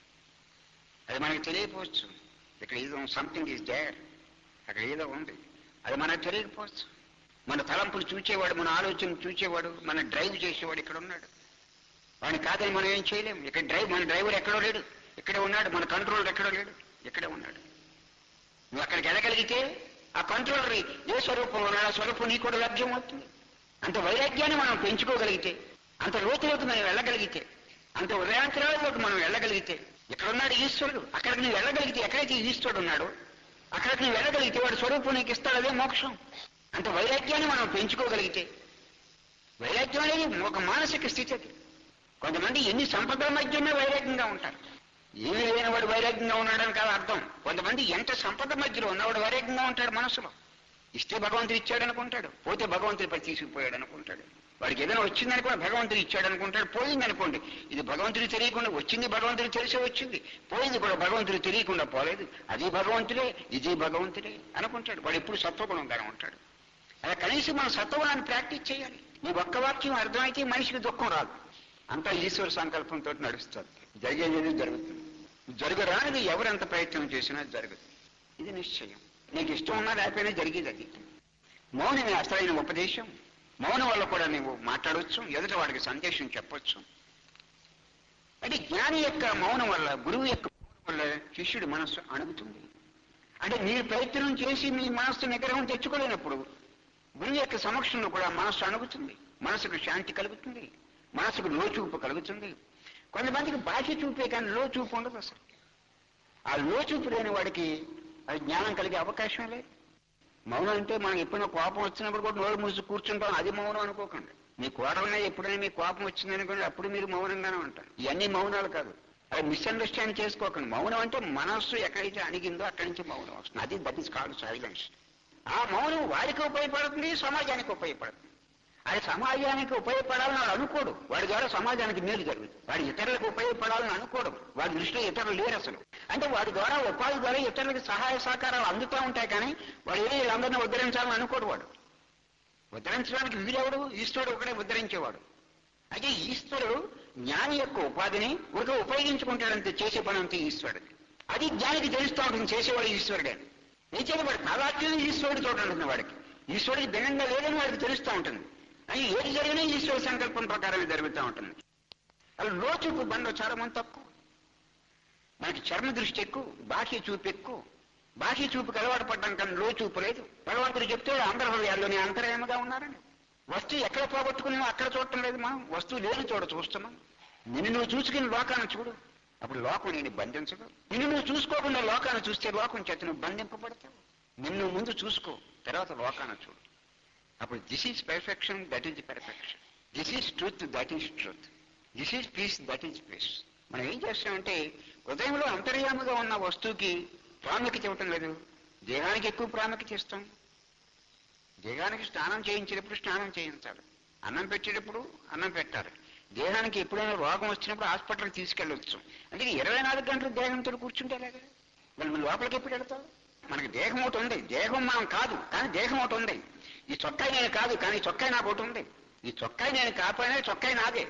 అది మనకు తెలియకపోవచ్చు ఇక్కడ ఏదో సంథింగ్ ఈజ్ దేర్ అక్కడ ఏదో ఉంది అది మనకు తెలియకపోవచ్చు మన తలంపులు చూచేవాడు మన ఆలోచన చూచేవాడు మన డ్రైవ్ చేసేవాడు ఇక్కడ ఉన్నాడు వాడిని కాదని మనం ఏం చేయలేము ఇక్కడ డ్రైవ్ మన డ్రైవర్ ఎక్కడో లేడు ఇక్కడే ఉన్నాడు మన కంట్రోలర్ ఎక్కడో లేడు ఇక్కడే ఉన్నాడు నువ్వు అక్కడికి వెళ్ళగలిగితే ఆ కంట్రోలర్ ఏ స్వరూపంలో ఉన్నాడు ఆ స్వరూపం నీకు కూడా లభ్యం అవుతుంది అంత వైరాగ్యాన్ని మనం పెంచుకోగలిగితే అంత లోతులోకి మనం వెళ్ళగలిగితే అంత ఉదయాంతరాలలోకి మనం వెళ్ళగలిగితే ఇక్కడ ఉన్నాడు ఈశ్వరుడు అక్కడికి నువ్వు వెళ్ళగలిగితే ఎక్కడైతే ఈశ్వరుడు ఉన్నాడో అక్కడికి నువ్వు వెళ్ళగలిగితే వాడు స్వరూపం నీకు ఇస్తాడు అదే మోక్షం అంత వైరాగ్యాన్ని మనం పెంచుకోగలిగితే వైరాగ్యం అనేది ఒక మానసిక స్థితి అది కొంతమంది ఎన్ని సంపదల మధ్యనే వైరాగ్యంగా ఉంటారు ఏమీ లేని వాడు వైరాగ్యంగా ఉన్నాడని కాదు అర్థం కొంతమంది ఎంత సంపద మధ్యలో ఉన్నవాడు వైరాగ్యంగా ఉంటాడు మనసులో ఇస్తే భగవంతుడు ఇచ్చాడు అనుకుంటాడు పోతే భగవంతుడి పై తీసుకుపోయాడు అనుకుంటాడు వాడికి ఏదైనా వచ్చిందని కూడా భగవంతుడు ఇచ్చాడు అనుకుంటాడు పోయింది అనుకోండి ఇది భగవంతుడు తెలియకుండా వచ్చింది భగవంతుడు తెలిసే వచ్చింది పోయింది కూడా భగవంతుడు తెలియకుండా పోలేదు అది భగవంతుడే ఇది భగవంతుడే అనుకుంటాడు వాడు ఎప్పుడు సత్వగుణంగానే ఉంటాడు అలా కనీసం మనం సత్వగుణాన్ని ప్రాక్టీస్ చేయాలి ఈ ఒక్క వాక్యం అర్థమైతే మనిషికి దుఃఖం రాదు అంతా ఈశ్వర సంకల్పంతో నడుస్తుంది జరిగేది జరుగుతుంది జరగరానిది ఎవరెంత ప్రయత్నం చేసినా జరగదు ఇది నిశ్చయం నీకు ఇష్టం ఉన్నా లేకపోయినా జరిగేది అది మౌనమే అసలైన ఉపదేశం మౌనం వల్ల కూడా నువ్వు మాట్లాడవచ్చు ఎదుట వాడికి సందేశం చెప్పొచ్చు అంటే జ్ఞాని యొక్క మౌనం వల్ల గురువు యొక్క మౌనం వల్ల శిష్యుడి మనస్సు అణుగుతుంది అంటే మీరు ప్రయత్నం చేసి మీ మనస్సు నిగ్రహం తెచ్చుకోలేనప్పుడు గురువు యొక్క సమక్షంలో కూడా మనస్సు అణుగుతుంది మనసుకు శాంతి కలుగుతుంది మనసుకు లోచూపు కలుగుతుంది కొంతమందికి బాహ్య చూపే కానీ లోచూపు ఉండదు అసలు ఆ లోచూపు లేని వాడికి అది జ్ఞానం కలిగే అవకాశం లేదు మౌనం అంటే మనం ఎప్పుడైనా కోపం వచ్చినప్పుడు కూడా నోరు మూసి కూర్చుంటాం అది మౌనం అనుకోకండి మీ కోడలనే ఎప్పుడైనా మీ కోపం వచ్చింది అనుకోండి అప్పుడు మీరు మౌనంగానే ఉంటారు ఇవన్నీ మౌనాలు కాదు అది మిస్అండర్స్టాండ్ చేసుకోకండి మౌనం అంటే మనస్సు ఎక్కడైతే అణిగిందో అక్కడి నుంచి మౌనం వస్తుంది అది దట్ ఇస్ కాల్డ్ సైలెన్స్ ఆ మౌనం వాడికి ఉపయోగపడుతుంది సమాజానికి ఉపయోగపడుతుంది అది సమాజానికి ఉపయోగపడాలని వాడు అనుకోడు వాడి ద్వారా సమాజానికి మేలు జరుగుతుంది వాడు ఇతరులకు ఉపయోగపడాలని అనుకోడు వాడి దృష్టిలో ఇతరులు లేరు అసలు అంటే వాడి ద్వారా ఉపాధి ద్వారా ఇతరులకు సహాయ సహకారాలు అందుతూ ఉంటాయి కానీ వాడు ఏది వీళ్ళందరినీ ఉద్ధరించాలని అనుకోడు వాడు ఉద్ధరించడానికి వీడెవడు ఈశ్వరుడు ఒకడే ఉద్ధరించేవాడు అయితే ఈశ్వరుడు జ్ఞాని యొక్క ఉపాధిని ఒక ఉపయోగించుకుంటాడంతే చేసే పని అంతే ఈశ్వరుడు అది జ్ఞానికి తెలుస్తూ ఉంటుంది చేసేవాడు ఈశ్వరుడే నిజంగా వాడు తాదాత్మ్యం ఈశ్వరుడితో ఉంటుంది వాడికి ఈశ్వరుడికి భిన్నంగా లేదని వాడికి తెలుస్తూ ఉంటుంది అని ఏది జరిగినా ఈశ్వర సంకల్పం ప్రకారమే జరుగుతూ ఉంటుంది అలా లోచుపు బంధం చాలా మంది తక్కువ మనకి చర్మ దృష్టి ఎక్కువ బాహ్య చూపు ఎక్కువ బాహ్య చూపుకి అలవాటు పడ్డాం కానీ లో చూపు లేదు భగవంతుడు చెప్తే అందరి హృదయాల్లోనే అంతర్యమగా ఉన్నారని వస్తువు ఎక్కడ పోగొట్టుకున్నామో అక్కడ చూడటం లేదు మనం వస్తువు లేని చోట చూస్తున్నాం నిన్ను నువ్వు చూసుకుని లోకాన్ని చూడు అప్పుడు లోకం నేను బంధించదు నిన్ను నువ్వు చూసుకోకుండా లోకాన్ని చూస్తే లోకం చేత నువ్వు బంధింపబడతావు నిన్ను ముందు చూసుకో తర్వాత లోకాన్ని చూడు అప్పుడు this is perfection that is perfection this is truth that is truth this is peace that is peace మనం ఏం చేస్తామంటే హృదయంలో అంతర్యాముగా ఉన్న వస్తువుకి ప్రాముఖ్యత ఇవ్వటం లేదు దేహానికి ఎక్కువ ప్రాముఖ్యత ఇస్తాం దేహానికి స్నానం చేయించేటప్పుడు స్నానం చేయించాలి అన్నం పెట్టేటప్పుడు అన్నం పెట్టాలి దేహానికి ఎప్పుడైనా రోగం వచ్చినప్పుడు హాస్పిటల్కి తీసుకెళ్ళవచ్చు అంటే ఇరవై నాలుగు గంటలు దేహంతో కూర్చుంటే అలాగే మరి నువ్వు లోపలికి ఎప్పుడు వెళ్తావు మనకి దేహం ఒకటి ఉంది దేహం మనం కాదు కానీ దేహం ఒకటి ఉంది ఈ చొక్కాయి నేను కాదు కానీ చొక్కాయి నాకు ఒకటి ఉంది ఈ చొక్కాయి నేను కాకపోయినా చొక్కాయి నాదే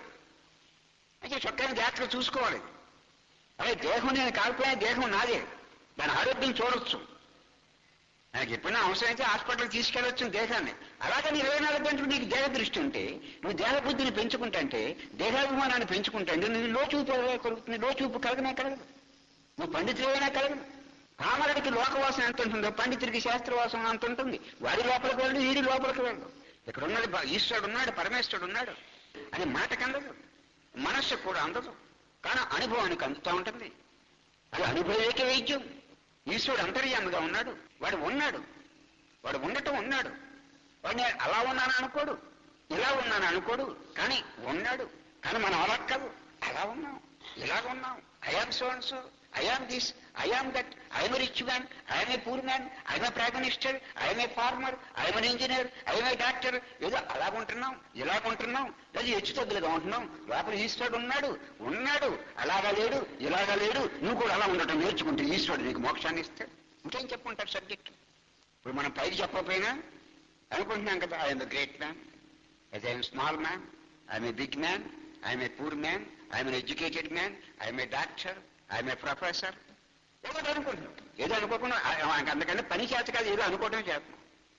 అయితే చొక్కాయిని జాగ్రత్తగా చూసుకోవాలి అదే దేహం నేను కాకపోయినా దేహం నాదే దాని ఆరోగ్యం చూడొచ్చు నాకు ఎప్పుడైనా అవసరమైతే హాస్పిటల్కి తీసుకెళ్ళొచ్చు దేహాన్ని అలాగని ఇరవై నాలుగు గంటలు నీకు దేహ దృష్టి ఉంటే నువ్వు దేహ బుద్ధిని పెంచుకుంటుంటే దేహాభిమానాన్ని పెంచుకుంటుంటే నువ్వు లోచూపు ఎలా కలుగుతుంది లోచూపు కలగనే కలగదు నువ్వు పండితులైనా కలగదు పామరుడికి లోకవాసన ఎంత ఉంటుందో పండితుడికి శాస్త్రవాసన అంత ఉంటుంది వాడి లోపలికి వెళ్ళు వీడి లోపలికి వెళ్ళు ఇక్కడ ఉన్నది బా- ఈశ్వరుడు ఉన్నాడు పరమేశ్వరుడు ఉన్నాడు అది మాటకు అందదు మనస్సు కూడా అందదు కానీ అనుభవానికి అందుతూ ఉంటుంది అది అనుభవేక వైద్యం ఈశ్వరుడు అంతర్యామిగా ఉన్నాడు వాడు ఉన్నాడు వాడు ఉండటం ఉన్నాడు వాడు నేను అలా ఉన్నాను అనుకోడు ఇలా ఉన్నాను అనుకోడు కానీ ఉన్నాడు కానీ మనం అలా కాదు అలా ఉన్నాం ఇలాగ ఉన్నాం I am so and so I am this I am that I am rich man I am a poor man I am a prime minister I am a farmer I am an engineer I am a doctor ఏదో అలాగుంటున్నాం ఇలాగుంటున్నాం లేదా హెచ్చు తగ్గులుగా ఉంటున్నాం లోపల ఈశ్వరుడు ఉన్నాడు ఉన్నాడు అలాగా లేడు ఇలాగా లేడు నువ్వు కూడా అలా ఉండటం నేర్చుకుంటే ఈశ్వరుడు నీకు మోక్షాన్ని ఇస్తాడు ఇంకేం చెప్పుకుంటారు సబ్జెక్ట్ ఇప్పుడు మనం పైకి చెప్పకపోయినా అనుకుంటున్నాం కదా I am great man as I am small man, I am a big man, I am a poor man, I am an educated man, I am a doctor, I am a professor. ఏదో ఒకటి అనుకుంటున్నాం ఏదో అనుకోకుండా ఆ- ఆ- అందుకని పని చేత కాదు ఏదో అనుకోవడమే చేస్తున్నాం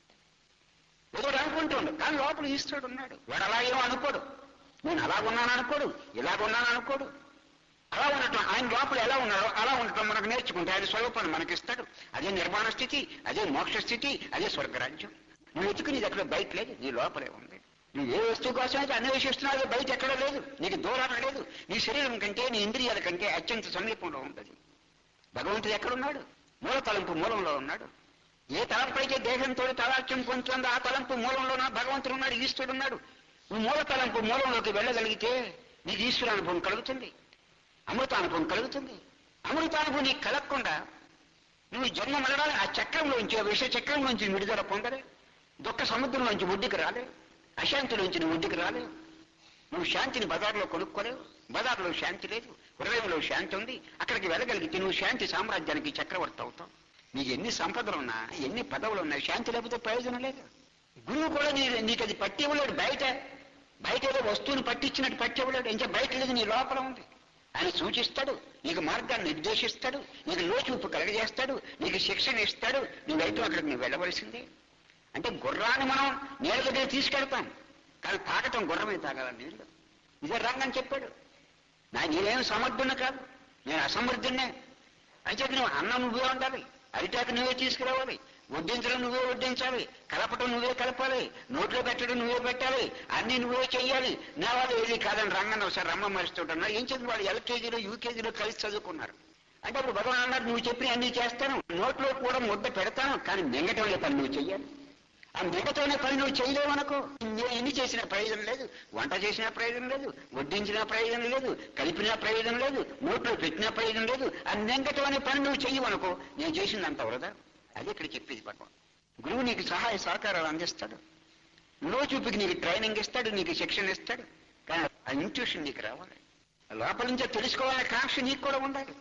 ఏదో ఒకటి అనుకుంటుండు కానీ లోపల ఈశ్వరుడు ఉన్నాడు వాడు అలా ఏమో అనుకోడు నేను అలా ఉన్నాను అనుకోడు ఇలాగ ఉన్నాను అనుకోడు అలా ఉండటం ఆయన లోపల ఎలా ఉన్నాడో అలా ఉండటం మనకు నేర్చుకుంటే ఆయన స్వరూపాన్ని మనకి ఇస్తాడు అదే నిర్మాణ స్థితి అదే మోక్ష స్థితి అదే స్వర్గరాజ్యం నువ్వు ఎత్తుకు నీది ఎక్కడ బయట లేదు నీ లోపలే ఉంది నువ్వు ఏ వస్తువు కోసం అయితే అన్వేషిస్తున్నావో బయట ఎక్కడ లేదు నీకు దూరాన లేదు నీ శరీరం కంటే నీ ఇంద్రియాల కంటే అత్యంత సమీపంలో ఉంటుంది భగవంతుడు ఎక్కడున్నాడు మూల తలంపు మూలంలో ఉన్నాడు ఏ తలంపు అయితే దేహంతో తలాక్ష్యం పొందుతుందో ఆ తలంపు మూలంలోన భగవంతుడు ఉన్నాడు ఈశ్వరుడు ఉన్నాడు నువ్వు మూల తలంపు మూలంలోకి వెళ్ళగలిగితే నీకు ఈశ్వర అనుభవం కలుగుతుంది అమృతానుభవం కలుగుతుంది అమృతానుభవం నీకు కలగకుండా నువ్వు జన్మ మరణాలు ఆ చక్రంలోంచి ఆ విష చక్రంలోంచి విడుదల పొందలే దుఃఖ సముద్రంలోంచి ఒడ్డుకి రాలే అశాంతిలోంచి నువ్వు ఒడ్డుకి రాలేవు నువ్వు శాంతిని బజార్లో కొనుక్కోలేవు బజార్లో శాంతి లేదు హృదయంలో శాంతి ఉంది అక్కడికి వెళ్ళగలిగితే నువ్వు శాంతి సామ్రాజ్యానికి చక్రవర్తి అవుతావు నీకు ఎన్ని సంపదలు ఉన్నా ఎన్ని పదవులు ఉన్నా శాంతి లేకపోతే ప్రయోజనం లేదు గురువు కూడా నీ నీకు అది పట్టి ఇవ్వలేడు బయట బయట ఏదో వస్తువుని పట్టించినట్టు పట్టి ఇవ్వలేడు ఇంకా బయట లేదు నీ లోపల ఉంది ఆయన సూచిస్తాడు నీకు మార్గాన్ని నిర్దేశిస్తాడు నీకు లోచూపు కలగజేస్తాడు నీకు శిక్షణ ఇస్తాడు నువ్వైతే అక్కడికి నువ్వు వెళ్ళవలసిందే అంటే గుర్రాన్ని మనం నీళ్ళ దగ్గర తీసుకెళ్తాం కానీ తాగటం గుర్రమే తాగాల నీళ్ళు ఇదే రంగని చెప్పాడు నా నేనేం సమర్థుని కాదు నేను అసమర్థున్నే అయితే నువ్వు అన్నం నువ్వే ఉండాలి అరిటాకు నువ్వే తీసుకురావాలి వడ్డించడం నువ్వే వడ్డించాలి కలపటం నువ్వే కలపాలి నోట్లో పెట్టడం నువ్వే పెట్టాలి అన్ని నువ్వే చెయ్యాలి నా వాళ్ళు ఏది కాదని రంగన్న ఒకసారి రమ్మ మరుస్తుంటున్నా ఏం చదివి వాళ్ళు ఎల్కేజీలో యూకేజీలో కలిసి చదువుకున్నారు అంటే అప్పుడు భగవాన్ అన్నారు నువ్వు చెప్పిన అన్ని చేస్తాను నోట్లో కూడా ముద్ద పెడతాను కానీ మింగటం లే పని నువ్వు చెయ్యాలి ఆ మిగతానే పని నువ్వు చేయలేవనుకో ఎన్ని చేసిన ప్రయోజనం లేదు వంట చేసిన ప్రయోజనం లేదు వడ్డించిన ప్రయోజనం లేదు కలిపిన ప్రయోజనం లేదు నోట్లో పెట్టిన ప్రయోజనం లేదు ఆ మింగటం అనే పని నువ్వు చెయ్యవనుకో నేను చేసిందంత వరదా అది ఇక్కడ చెప్పేది భగవాన్ గురువు నీకు సహాయ సహకారాలు అందిస్తాడు లోచూపుకి నీకు ట్రైనింగ్ ఇస్తాడు నీకు శిక్షణ ఇస్తాడు కానీ ఆ ఇంట్యూషన్ నీకు రావాలి లోపల నుంచే తెలుసుకోవాలనే కాంక్ష నీకు కూడా ఉండాలి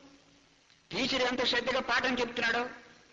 టీచర్ ఎంత శ్రద్ధగా పాఠం చెప్తున్నాడో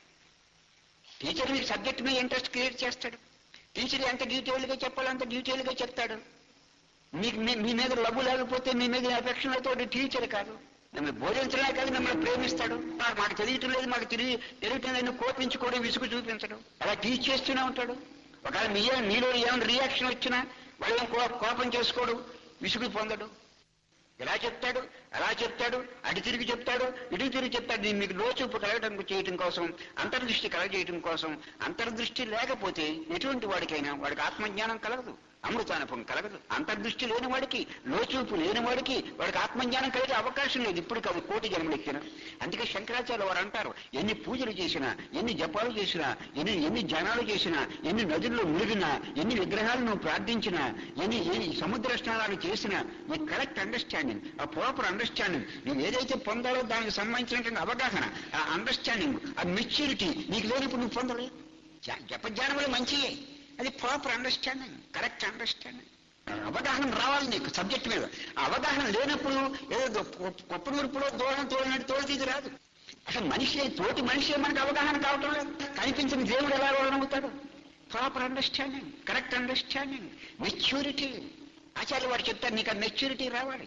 టీచర్ మీకు సబ్జెక్ట్ మీద ఇంట్రెస్ట్ క్రియేట్ చేస్తాడు టీచర్ ఎంత డీటెయిల్గా చెప్పాలో అంత డీటెయిల్గా చెప్తాడు మీకు మీ- మీ మీద లవ్వు లేకపోతే మీ మీద ఎఫెక్షన్ అయితే టీచర్ కాదు మిమ్మల్ని బోధించడమే కాదు మిమ్మల్ని ప్రేమిస్తాడు మాకు మాకు తెలియటం లేదు మాకు తిరిగి తెలియటం లేదు కోపించుకోవడం విసుగు చూపించడు అలా టీచ్ చేస్తూనే ఉంటాడు ఒకవేళ మీ మీలో ఏమైనా రియాక్షన్ వచ్చినా వాళ్ళు ఏం కో- కోపం చేసుకోడు విసుగు పొందడు ఇలా చెప్తాడు అలా చెప్తాడు అటు తిరిగి చెప్తాడు ఇటు తిరిగి చెప్తాడు దీన్ని మీకు లోచూపు కలగడం చేయటం కోసం అంతర్దృష్టి కలగజేయటం కోసం అంతర్దృష్టి లేకపోతే ఎటువంటి వాడికైనా వాడికి ఆత్మజ్ఞానం కలగదు అమృతానుభవం కలగదు అంతర్దృష్టి లేని వాడికి లోచూపు లేని వాడికి వాడికి ఆత్మజ్ఞానం కలిగే అవకాశం లేదు ఇప్పుడు కాదు కోటి జన్మలు ఎక్కిన అందుకే శంకరాచార్య వారు అంటారు ఎన్ని పూజలు చేసినా ఎన్ని జపాలు చేసినా ఎన్ని ఎన్ని జనాలు చేసినా ఎన్ని నదుల్లో మునిగినా ఎన్ని విగ్రహాలను ప్రార్థించినా ఎన్ని ఎన్ని సముద్ర స్నానాలు చేసినా నీ కరెక్ట్ అండర్స్టాండింగ్ ఆ ప్రాపర్ అండర్స్టాండింగ్ నువ్వు ఏదైతే పొందాలో దానికి సంబంధించినటువంటి అవగాహన ఆ అండర్స్టాండింగ్ ఆ మెచ్యూరిటీ నీకు లేనప్పుడు నువ్వు పొందలేదు జ- జపజ్ఞానములు మంచియే అది ప్రాపర్ అండర్స్టాండింగ్ కరెక్ట్ అండర్స్టాండింగ్ అవగాహన రావాలి నీకు సబ్జెక్ట్ మీద ఆ అవగాహన లేనప్పుడు ఏదో గొప్ప నూర్పులో దూరం తోడినట్టు తోడిది రాదు అసలు మనిషి తోటి మనిషి మనకు అవగాహన కావటం లేదు కనిపించిన దేవుడు ఎలా అవుతాడు proper understanding correct understanding maturity ఆచార్య వారు చెప్తారు నీకు ఆ మెచ్యూరిటీ రావాలి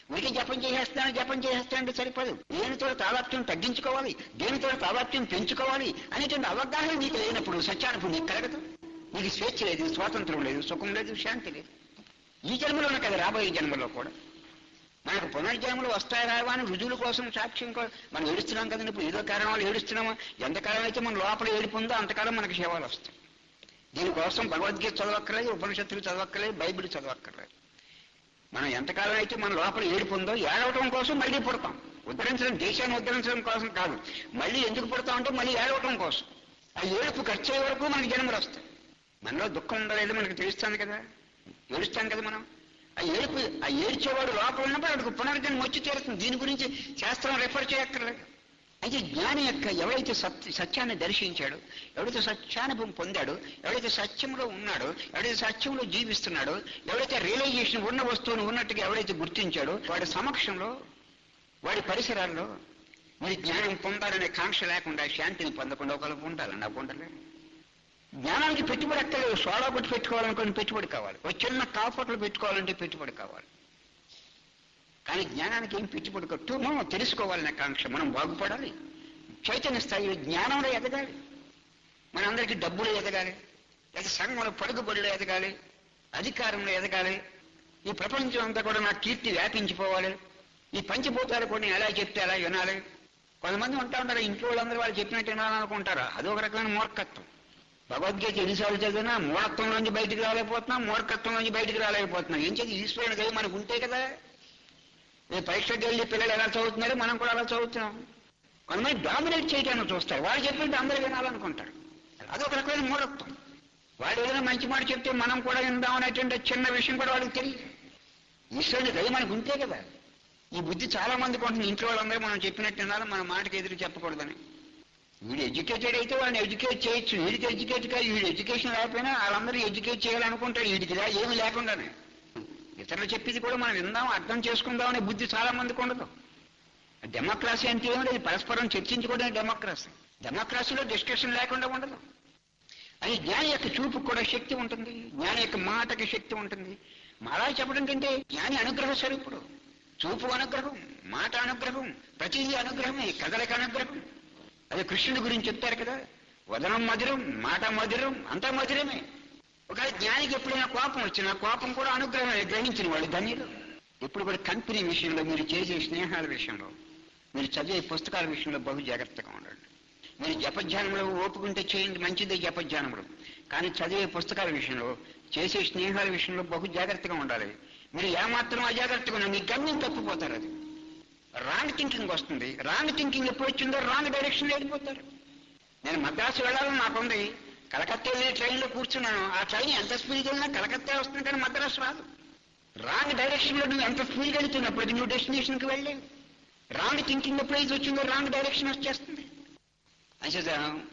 వీటి జపం చేసేస్తాను జపం చేసేస్తానంటే సరిపోదు దేనితో తాదాప్యం తగ్గించుకోవాలి దేనితో తాదాప్యం పెంచుకోవాలి అనేటువంటి అవగాహన నీకు లేనప్పుడు సత్యానుభవం నీకు కలగదు నీకు స్వేచ్ఛ లేదు స్వాతంత్రం లేదు సుఖం లేదు శాంతి లేదు ఈ జన్మలోనే కదా రాబోయే జన్మలో కూడా మనకు పునర్జన్మలు వస్తాయి రావా అని రుజువుల కోసం సాక్ష్యం కో- మనం ఏడుస్తున్నాం కదండి ఇప్పుడు ఏదో కారణాలు ఏడుస్తున్నామా ఎంతకాలం అయితే మన లోపల ఏడుపు ఉందో అంతకాలం మనకు సేవలు వస్తాయి దీనికోసం భగవద్గీత చదవక్కర్లేదు ఉపనిషత్తులు చదవక్కర్లేదు బైబిల్ చదవక్కర్లేదు మనం ఎంతకాలం అయితే మన లోపల ఏడుపు ఉందో ఏడవటం కోసం మళ్ళీ పుడతాం ఉద్ధరించడం దేశాన్ని ఉద్ధరించడం కోసం కాదు మళ్ళీ ఎందుకు పుడతాం అంటే మళ్ళీ ఏడవటం కోసం ఆ ఏడుపు ఖర్చు అయ్యే వరకు మనకి జన్మలు వస్తాయి మనలో దుఃఖం ఉందో లేదో మనకు తెలుస్తాను కదా ఏడుస్తాం కదా మనం ఆ ఏడుపు ఆ ఏడ్చేవాడు లోపల ఉన్నప్పుడు వాడికి పునర్జన్మ వచ్చి తీరుతుంది దీని గురించి శాస్త్రం రెఫర్ చేయక్కర్లేదు అయితే జ్ఞాని యొక్క ఎవరైతే సత్య సత్యాన్ని దర్శించాడో ఎవరైతే సత్యానుభవం పొందాడో ఎవరైతే సత్యంలో ఉన్నాడో ఎవరైతే సత్యంలో జీవిస్తున్నాడో ఎవరైతే రియలైజేషన్ ఉన్న వస్తువును ఉన్నట్టుగా ఎవరైతే గుర్తించాడో వాడి సమక్షంలో వాడి పరిసరాల్లో మీరు జ్ఞానం పొందాలనే కాంక్ష లేకుండా శాంతిని పొందకుండా ఒకళ్ళు ఉండాలండి అవి ఉండలేదు జ్ఞానానికి పెట్టుబడి అక్కర్లేదు సోడా కొట్టి పెట్టుకోవాలనుకుని పెట్టుబడి కావాలి ఒక చిన్న కాఫట్లు పెట్టుకోవాలంటే పెట్టుబడి కావాలి కానీ జ్ఞానానికి ఏం పెట్టుబడి కట్టు మనం తెలుసుకోవాలనే కాంక్ష మనం బాగుపడాలి చైతన్య స్థాయిలో జ్ఞానంలో ఎదగాలి మనందరికీ డబ్బులు ఎదగాలి లేదా సంఘంలో పడుగుబడిలో ఎదగాలి అధికారంలో ఎదగాలి ఈ ప్రపంచం అంతా కూడా నా కీర్తి వ్యాపించిపోవాలి ఈ పంచభూతాలు కొన్ని ఎలా చెప్తే అలా వినాలి కొంతమంది ఉంటా ఉంటారు ఇంట్లో వాళ్ళందరూ వాళ్ళు చెప్పినట్టు వినాలనుకుంటారు అదొక రకమైన మూర్ఖత్వం భగవద్గీత ఎన్నిసార్లు చదివినా మూఢత్వం నుంచి బయటికి రాలేకపోతున్నాం మూర్ఖత్వం నుంచి బయటికి రాలేకపోతున్నాం ఏం చేసి ఈశ్వరుని కదా మనకు ఉంటే కదా ఏ పరీక్షకి వెళ్ళి పిల్లలు ఎలా చదువుతున్నారో మనం కూడా అలా చదువుతున్నాం కొంతమంది డామినేట్ చేయడానికి చూస్తారు వాళ్ళు చెప్పింటే అందరూ వినాలనుకుంటారు అదొక రకమైన మూఢత్వం వాడు ఏదైనా మంచి మాట చెప్తే మనం కూడా విందాం అనేటువంటి చిన్న విషయం కూడా వాళ్ళకి తెలియదు ఈశ్వరుని దయ మనకు ఉంటే కదా ఈ బుద్ధి చాలా మందికి ఉంటుంది ఇంట్లో వాళ్ళందరూ మనం చెప్పినట్టు వినాలి మన మాటకి ఎదురు చెప్పకూడదని వీడు ఎడ్యుకేటెడ్ అయితే వాళ్ళని ఎడ్యుకేట్ చేయొచ్చు వీడికి ఎడ్యుకేట్ కాదు వీడు ఎడ్యుకేషన్ లేకపోయినా వాళ్ళందరూ ఎడ్యుకేట్ చేయాలనుకుంటారు వీడికి రా- ఏమీ లేకుండానే ఇతరులు చెప్పేది కూడా మనం విందాం అర్థం చేసుకుందాం అనే బుద్ధి చాలా మందికి ఉండదు డెమోక్రసీ అంటే ఏమి లేదు పరస్పరం చర్చించుకోవడం డెమోక్రసీ డెమోక్రసీలో డిస్కషన్ లేకుండా ఉండదు అది జ్ఞాని యొక్క చూపుకు కూడా శక్తి ఉంటుంది జ్ఞాని యొక్క మాటకి శక్తి ఉంటుంది మళ్ళా చెప్పడం కంటే జ్ఞాని అనుగ్రహ స్వరూపుడు చూపు అనుగ్రహం మాట అనుగ్రహం ప్రతిదీ అనుగ్రహమే కదలిక అనుగ్రహం అది కృష్ణుడి గురించి చెప్తారు కదా వదనం మధురం మాట మధురం అంతా మధురమే ఒక జ్ఞానికి ఎప్పుడైనా కోపం వచ్చినా కోపం కూడా అనుగ్రహమే గ్రహించిన వాళ్ళు ధన్యులు ఇప్పుడు కూడా కంపెనీ విషయంలో మీరు చేసే స్నేహాల విషయంలో మీరు చదివే పుస్తకాల విషయంలో బహు జాగ్రత్తగా ఉండండి మీరు జపధ్యానంలో ఓపుకుంటే చేయండి మంచిదే జపధ్యానములు కానీ చదివే పుస్తకాల విషయంలో చేసే స్నేహాల విషయంలో బహు జాగ్రత్తగా ఉండాలి మీరు ఏమాత్రం అజాగ్రత్తగా ఉన్నా మీ గమ్యం తప్పిపోతారు అది రాంగ్ థింకింగ్ వస్తుంది రాంగ్ థింకింగ్ ఎప్పుడు వచ్చిందో రాంగ్ డైరెక్షన్ వెళ్ళిపోతారు నేను మద్రాసు వెళ్ళాలని నాకుంది కలకత్తా వెళ్ళే ట్రైన్లో కూర్చున్నాను ఆ ట్రైన్ ఎంత స్పీడ్ వెళ్ళినా కలకత్తా వస్తుంది కానీ మద్రాసు రాదు రాంగ్ డైరెక్షన్ లో నువ్వు ఎంత స్పీడ్ వెళ్తున్నప్పుడు నువ్వు డెస్టినేషన్ కి వెళ్ళలేవు రాంగ్ థింకింగ్ ఎప్పుడైతే వచ్చిందో రాంగ్ డైరెక్షన్ వచ్చేస్తుంది అంచేత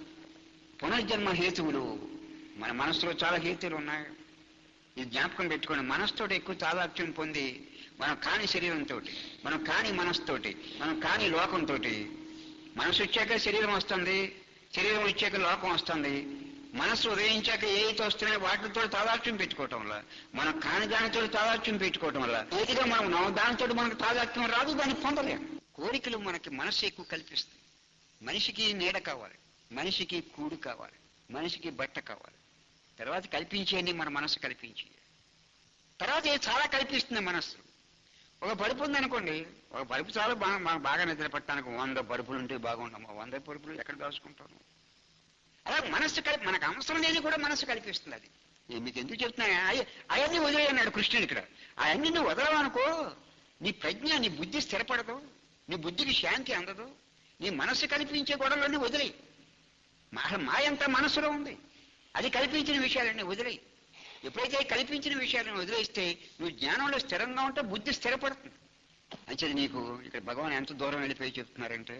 పునర్జన్మ హేతువులు మన మనసులో చాలా హేతువులు ఉన్నాయి ఇది జ్ఞాపకం పెట్టుకోండి మనసుతోటి ఎక్కువ తాదాత్యం పొంది మనం కాని శరీరంతో మనం కాని మనసుతోటి మనం కాని లోకంతో మనసు వచ్చాక శరీరం వస్తుంది శరీరం వచ్చాక లోకం వస్తుంది మనసు ఉదయించాక ఏదైతే వస్తున్నాయో వాటితో తాదాత్యం పెట్టుకోవటం వల్ల మనం కాని దానితో తాదాత్యం పెట్టుకోవటం వల్ల ఏదిగా మనం నవ- దానితో మనకు తాదాత్యం రాదు దాన్ని పొందలేము కోరికలు మనకి మనసు ఎక్కువ కల్పిస్తాయి మనిషికి నీడ కావాలి మనిషికి కూడు కావాలి మనిషికి బట్ట కావాలి తర్వాత కల్పించేయండి మన మనసు కల్పించి తర్వాత ఇది చాలా కల్పిస్తుంది మనస్సు ఒక బలుపు ఉందనుకోండి ఒక బలుపు చాలా బాగా మనకు బాగా నిద్ర పట్టడానికి వంద బలుపులు ఉంటే బాగుండము వంద బలుపులు ఎక్కడ దాచుకుంటాను అలా మనస్సు కలిపి మనకు అవసరం లేని కూడా మనస్సు కల్పిస్తుంది అది నేను మీకు ఎందుకు చెప్తున్నా అయ్య- అవన్నీ వదిలే అన్నాడు కృష్ణుడు ఇక్కడ అవన్నీ నువ్వు వదలవనుకో నీ ప్రజ్ఞ నీ బుద్ధి స్థిరపడదు నీ బుద్ధికి శాంతి అందదు నీ మనస్సు కల్పించే గొడవలన్నీ వదిలేయి మా మాయంతా మనస్సులో ఉంది అది కల్పించిన విషయాలన్నీ వదిలేయి ఎప్పుడైతే కల్పించిన విషయాలను వదిలేస్తే నువ్వు జ్ఞానంలో స్థిరంగా ఉంటే బుద్ధి స్థిరపడుతుంది అంచేది నీకు ఇక్కడ భగవాన్ ఎంత దూరం వెళ్ళిపోయి చెప్తున్నారంటే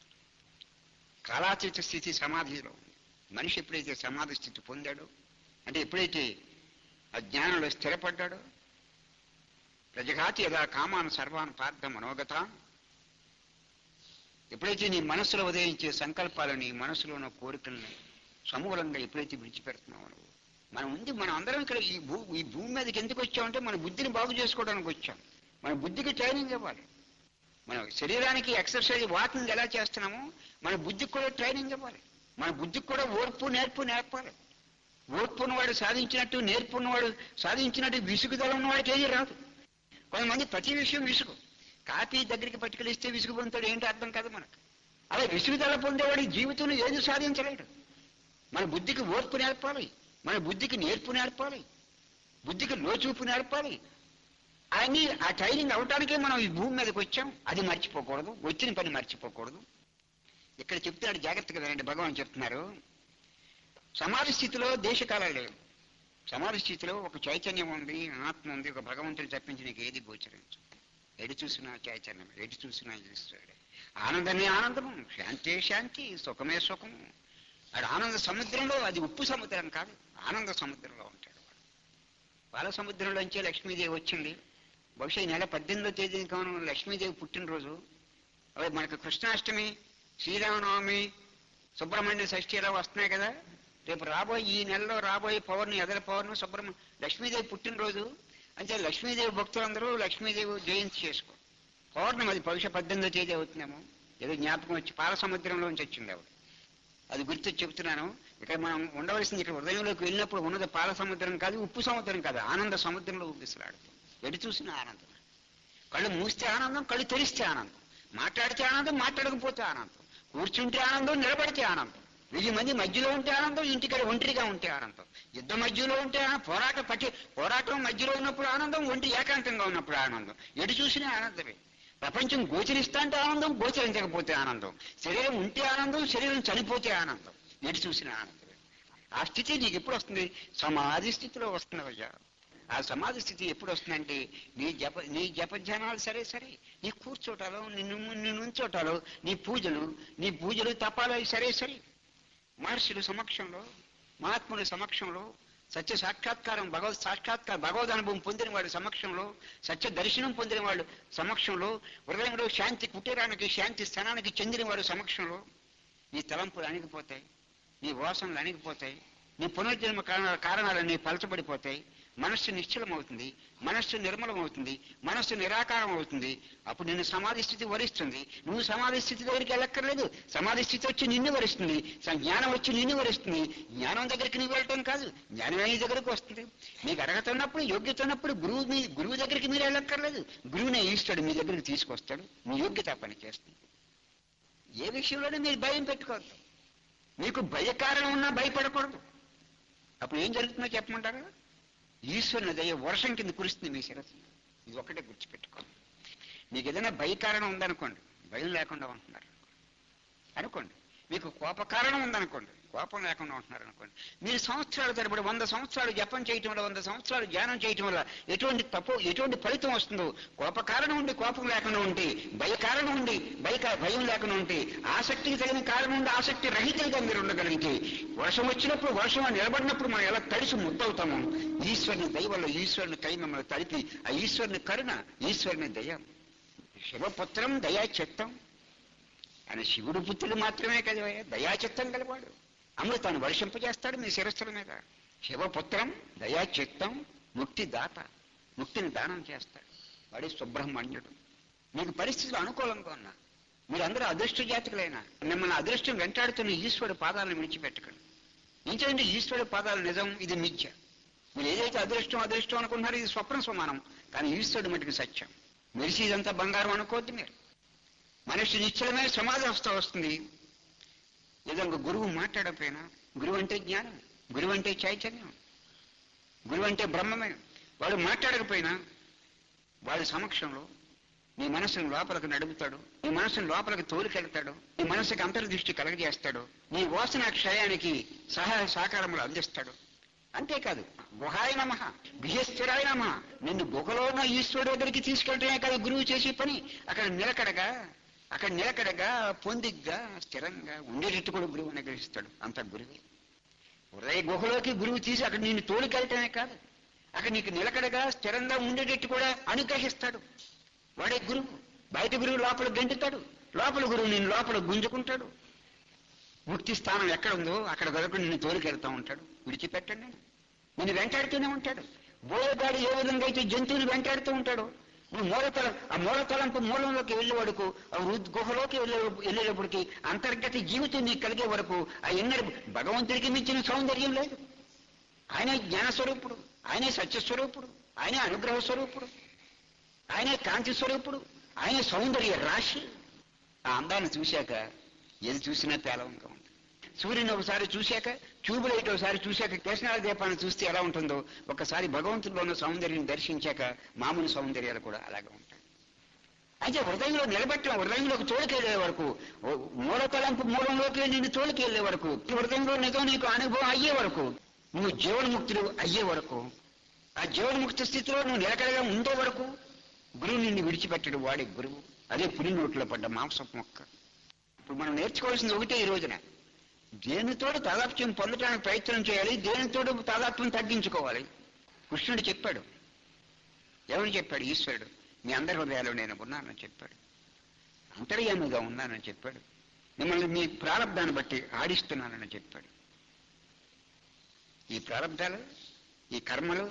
కాలాతీత స్థితి సమాధిలో ఉంది. మనిషి ఎప్పుడైతే సమాధి స్థితి పొందాడో అంటే ఎప్పుడైతే ఆ జ్ఞానంలో స్థిరపడ్డాడో ప్రజఘాతి యథా కామాన్ సర్వాన్ పార్థ మనోగత ఎప్పుడైతే నీ మనసులో ఉదయించే సంకల్పాలు నీ మనసులో ఉన్న కోరికల్ని సమూలంగా ఎప్పుడైతే విడిచిపెడుతున్నావు నువ్వు మనం ఉంది మనం అందరం ఇక్కడ ఈ భూ ఈ భూమి మీదకి ఎందుకు వచ్చామంటే మన బుద్ధిని బాగు చేసుకోవడానికి వచ్చాం మన బుద్ధికి ట్రైనింగ్ ఇవ్వాలి మన శరీరానికి ఎక్సర్సైజ్ వాకింగ్ ఎలా చేస్తున్నామో మన బుద్ధికి కూడా ట్రైనింగ్ ఇవ్వాలి మన బుద్ధికి కూడా ఓర్పు నేర్పు నేర్పాలి ఓర్పు ఉన్నవాడు సాధించినట్టు నేర్పు ఉన్నవాడు సాధించినట్టు విసుగుదల ఉన్నవాడికి ఏది రాదు కొంతమంది ప్రతి విషయం విసుగు కాపీ దగ్గరికి పట్టుకెళ్ళిస్తే విసుగు పొందుతాడు ఏంటి అర్థం కాదు మనకు అలా విసుగుదల పొందేవాడి జీవితంలో ఏది సాధించలేడు మన బుద్ధికి ఓర్పు నేర్పాలి మన బుద్ధికి నేర్పు నేర్పాలి బుద్ధికి లోచూపు నేర్పాలి అని ఆ ట్రైనింగ్ అవటానికే మనం ఈ భూమి మీదకి వచ్చాం అది మర్చిపోకూడదు వచ్చిన పని మర్చిపోకూడదు ఇక్కడ చెప్తున్నాడు జాగ్రత్తగా వినండి భగవాన్ చెప్తున్నారు సమాధి స్థితిలో దేశకాలాలు లేవు సమాధి స్థితిలో ఒక చైతన్యం ఉంది ఆత్మ ఉంది ఒక భగవంతుడు తప్పించి నీకు ఏది గోచరించు ఎటు చూసినా చైతన్యం ఎటు చూసినా ఈశ్వరుడే ఆనందమే ఆనందము శాంతే శాంతి సుఖమే సుఖము వాడు ఆనంద సముద్రంలో అది ఉప్పు సముద్రం కాదు ఆనంద సముద్రంలో ఉంటాడు వాడు పాల సముద్రంలోంచే లక్ష్మీదేవి వచ్చింది బహుశా ఈ నెల పద్దెనిమిదో తేదీని కాను లక్ష్మీదేవి పుట్టినరోజు అవి మనకు కృష్ణాష్టమి శ్రీరామనవమి సుబ్రహ్మణ్య షష్ఠి ఇలా వస్తున్నాయి కదా రేపు రాబోయే ఈ నెలలో రాబోయే పౌర్ణమి ఎదల పౌర్ణమి సుబ్రహ్మ లక్ష్మీదేవి పుట్టినరోజు అంటే లక్ష్మీదేవి భక్తులందరూ లక్ష్మీదేవి జయంతి చేసుకో పౌర్ణమి అది బహుశా పద్దెనిమిదో తేదీ అవుతున్నాము ఏదో జ్ఞాపకం వచ్చి పాల సముద్రంలోంచి వచ్చింది ఆవిడ అది గుర్తు చెప్తున్నాను ఇక్కడ మనం ఉండవలసింది ఇక్కడ హృదయంలోకి వెళ్ళినప్పుడు ఉన్నది పాల సముద్రం కాదు ఉప్పు సముద్రం కాదు ఆనంద సముద్రంలో ఊపిసలాడుతుంది ఎటు చూసిన ఆనందం కళ్ళు మూస్తే ఆనందం కళ్ళు తెరిస్తే ఆనందం మాట్లాడితే ఆనందం మాట్లాడకపోతే ఆనందం కూర్చుంటే ఆనందం నిలబడితే ఆనందం వెయ్యి మంది మధ్యలో ఉంటే ఆనందం ఇంటికాడ ఒంటరిగా ఉంటే ఆనందం యుద్ధ మధ్యలో ఉంటే ఆ- పోరాట పట్టి పోరాటం మధ్యలో ఉన్నప్పుడు ఆనందం ఒంటి ఏకాంతంగా ఉన్నప్పుడు ఆనందం ఎటు చూసినా ఆనందమే ప్రపంచం గోచరిస్తా అంటే ఆనందం గోచరించకపోతే ఆనందం శరీరం ఉంటే ఆనందం శరీరం చనిపోతే ఆనందం ఎటు చూసినా ఆనందమే ఆ స్థితి నీకు ఎప్పుడు వస్తుంది సమాధి స్థితిలో వస్తుంది అయ్యా ఆ సమాధి స్థితి ఎప్పుడు వస్తుందంటే నీ జప నీ జపధ్యానాలు సరే సరే నీ కూర్చోటాలు నిన్ను నిన్ను ఉంచోటాలు నీ పూజలు నీ పూజలు తపాలు అవి సరే సరే మహర్షుల సమక్షంలో మహాత్ముల సమక్షంలో సత్య సాక్షాత్కారం భగవత్ సాక్షాత్కారం భగవద్ అనుభవం పొందిన వాడి సమక్షంలో సత్య దర్శనం పొందిన వాడు సమక్షంలో హృదయంలో శాంతి కుటీరానికి శాంతి స్థానానికి చెందిన వాడు సమక్షంలో నీ తలంపులు అణిగిపోతాయి నీ వాసనలు అణిగిపోతాయి నీ పునర్జన్మ కారణ కారణాలన్నీ పలచబడిపోతాయి మనస్సు నిశ్చలమవుతుంది మనస్సు నిర్మలమవుతుంది మనస్సు నిరాకారం అవుతుంది అప్పుడు నిన్ను సమాధి స్థితి వరిస్తుంది నువ్వు సమాధి స్థితి దగ్గరికి వెళ్ళక్కర్లేదు సమాధి స్థితి వచ్చి నిన్ను వరిస్తుంది స- జ్ఞానం వచ్చి నిన్ను వరిస్తుంది జ్ఞానం దగ్గరికి నువ్వు వెళ్ళటం కాదు జ్ఞానమే నీ దగ్గరకు వస్తుంది మీకు అర్హత యోగ్యత ఉన్నప్పుడు గురువు మీ గురువు దగ్గరికి మీరు వెళ్ళక్కర్లేదు గురువునే ఈశ్వరుడు మీ దగ్గరికి తీసుకొస్తాడు మీ యోగ్యత పని చేస్తుంది ఏ విషయంలోనే మీరు భయం పెట్టుకోవద్దు మీకు భయకారణం ఉన్నా భయపడకూడదు అప్పుడు ఏం జరుగుతుందో చెప్పమంటారా ఈశ్వరుని దయ వర్షం కింద కురుస్తుంది మీ శిరస్సు ఇది ఒక్కటే గుర్తుపెట్టుకోండి మీకు ఏదైనా భయ కారణం ఉందనుకోండి భయం లేకుండా ఉంటున్నారు అనుకోండి మీకు కోప కారణం ఉందనుకోండి కోపం లేకుండా ఉంటున్నారు అనుకోండి మీరు సంవత్సరాల తరబడి వంద సంవత్సరాలు జపం చేయటం వల్ల వంద సంవత్సరాలు ధ్యానం చేయటం వల్ల ఎటువంటి తప్పు ఎటువంటి ఫలితం వస్తుందో కోప కారణం ఉండి కోపం లేకుండా ఉంటే భయ కారణం ఉండి భయ భయం లేకుండా ఉంటే ఆసక్తికి తగిన కారణం ఉండి ఆసక్తి రహితంగా మీరు ఉండగలిగితే వర్షం వచ్చినప్పుడు వర్షం నిలబడినప్పుడు మనం ఎలా తడిసి ముద్దవుతామో ఈశ్వరుని దయ వల్ల ఈశ్వరుని కై మిమ్మల్ని తడిపి ఆ ఈశ్వరుని కరుణ ఈశ్వరుని దయ శివపుత్రం దయా చిత్తం ఆయన శివుడు పుత్రుడు మాత్రమే కదా దయాచిత్తం గలవాడు అమృతాన్ని వర్షింపజేస్తాడు మీ శిరస్సుల మీద శివపుత్రం దయాచిత్తం ముక్తి దాత ముక్తిని దానం చేస్తాడు వాడి సుబ్రహ్మణ్యుడు మీకు పరిస్థితులు అనుకూలంగా ఉన్నా మీరందరూ అదృష్ట జాతకులైనా మిమ్మల్ని అదృష్టం వెంటాడుతున్న ఈశ్వరుడు పాదాలను విడిచిపెట్టకండి ఏంటంటే ఈశ్వరుడు పాదాలు నిజం ఇది మిథ్య మీరు ఏదైతే అదృష్టం అదృష్టం అనుకుంటున్నారో ఇది స్వప్న సమానం కానీ ఈశ్వరుడు మటుకు సత్యం మెరిసి ఇదంతా బంగారం అనుకోవద్దు మీరు మనిషి నిశ్చలమైన సమాధి అవస్థ వస్తుంది ఏదో ఒక గురువు మాట్లాడకపోయినా గురువు అంటే జ్ఞానం గురువు అంటే చైతన్యం గురువు అంటే బ్రహ్మమే వాడు మాట్లాడకపోయినా వాడి సమక్షంలో నీ మనసును లోపలికి నడుపుతాడు నీ మనసును లోపలికి తోలికెళ్తాడు నీ మనసుకి అంతర్దృష్టి కలగజేస్తాడు నీ వాసన క్షయానికి సహాయ సహకారములు అందిస్తాడు అంతేకాదు గుహాయ నమ బిహస్థిరాయ నమ నిన్ను గుహలో ఉన్న ఈశ్వరుడు దగ్గరికి తీసుకెళ్ళటమే కాదు గురువు చేసే పని అక్కడ నిలకడగా అక్కడ నిలకడగా పొందిగ్గా స్థిరంగా ఉండేటట్టు కూడా గురువు అనుగ్రహిస్తాడు అంత గురువే హృదయ గుహలోకి గురువు తీసి అక్కడ నిన్ను తోలికెళ్ళటమే కాదు అక్కడ నీకు నిలకడగా స్థిరంగా ఉండేటట్టు కూడా అనుగ్రహిస్తాడు వాడే గురువు బయట గురువు లోపల గంటుతాడు లోపల గురువు నేను లోపల గుంజుకుంటాడు ముక్తి స్థానం ఎక్కడ ఉందో అక్కడ వరకు నిన్ను తోలికెళ్తా ఉంటాడు విడిచిపెట్టండి నిన్ను వెంటాడుతూనే ఉంటాడు బోయగాడు ఏ విధంగా అయితే జంతువుని వెంటాడుతూ ఉంటాడో నువ్వు మూలతల ఆ మూలతలంపు మూలంలోకి వెళ్ళే వరకు ఆ వృద్ధ గుహలోకి వెళ్ళే వెళ్ళేటప్పటికి అంతర్గత జీవితం నీకు కలిగే వరకు ఆ ఇన్నర్ భగవంతుడికి మించిన సౌందర్యం లేదు ఆయనే జ్ఞానస్వరూపుడు ఆయనే సత్యస్వరూపుడు ఆయనే అనుగ్రహ స్వరూపుడు ఆయనే కాంతి స్వరూపుడు ఆయనే సౌందర్య రాశి ఆ అందాన్ని చూశాక ఏది చూసినా పేలవంగా ఉంది సూర్యుని ఒకసారి చూశాక ట్యూబ్ లైట్ ఒకసారి చూశాక కృష్ణాల దీపాన్ని చూస్తే ఎలా ఉంటుందో ఒకసారి భగవంతుడిలో ఉన్న సౌందర్యం దర్శించాక మామూలు సౌందర్యాలు కూడా అలాగే ఉంటాయి అయితే హృదయంలో నిలబెట్టడం హృదయంలోకి తోలికెళ్లే వరకు ఓ మూల తలంపు మూలంలోకి నిన్ను తోలికెళ్లే వరకు హృదయంలో నిజం నీకు అనుభవం అయ్యే వరకు నువ్వు జీవన్ముక్తుడు అయ్యే వరకు ఆ జీవన్ముక్త స్థితిలో నువ్వు నిలకడగా ఉండే వరకు గురువు నిన్ను విడిచిపెట్టడు వాడి గురువు అదే పులి నోట్లో పడ్డ మాంసపు మొక్క ఇప్పుడు మనం నేర్చుకోవాల్సింది ఒకటే ఈ రోజున దేనితోడు తాదాప్యం పొందడానికి ప్రయత్నం చేయాలి దేనితోడు తాదాప్యం తగ్గించుకోవాలి కృష్ణుడు చెప్పాడు ఎవరు చెప్పాడు ఈశ్వరుడు మీ అందరి హృదయాలు నేను ఉన్నానని చెప్పాడు అంతర్యామిగా ఉన్నానని చెప్పాడు మిమ్మల్ని మీ ప్రారంధాన్ని బట్టి ఆడిస్తున్నానని చెప్పాడు ఈ ప్రారంధాలు ఈ కర్మలు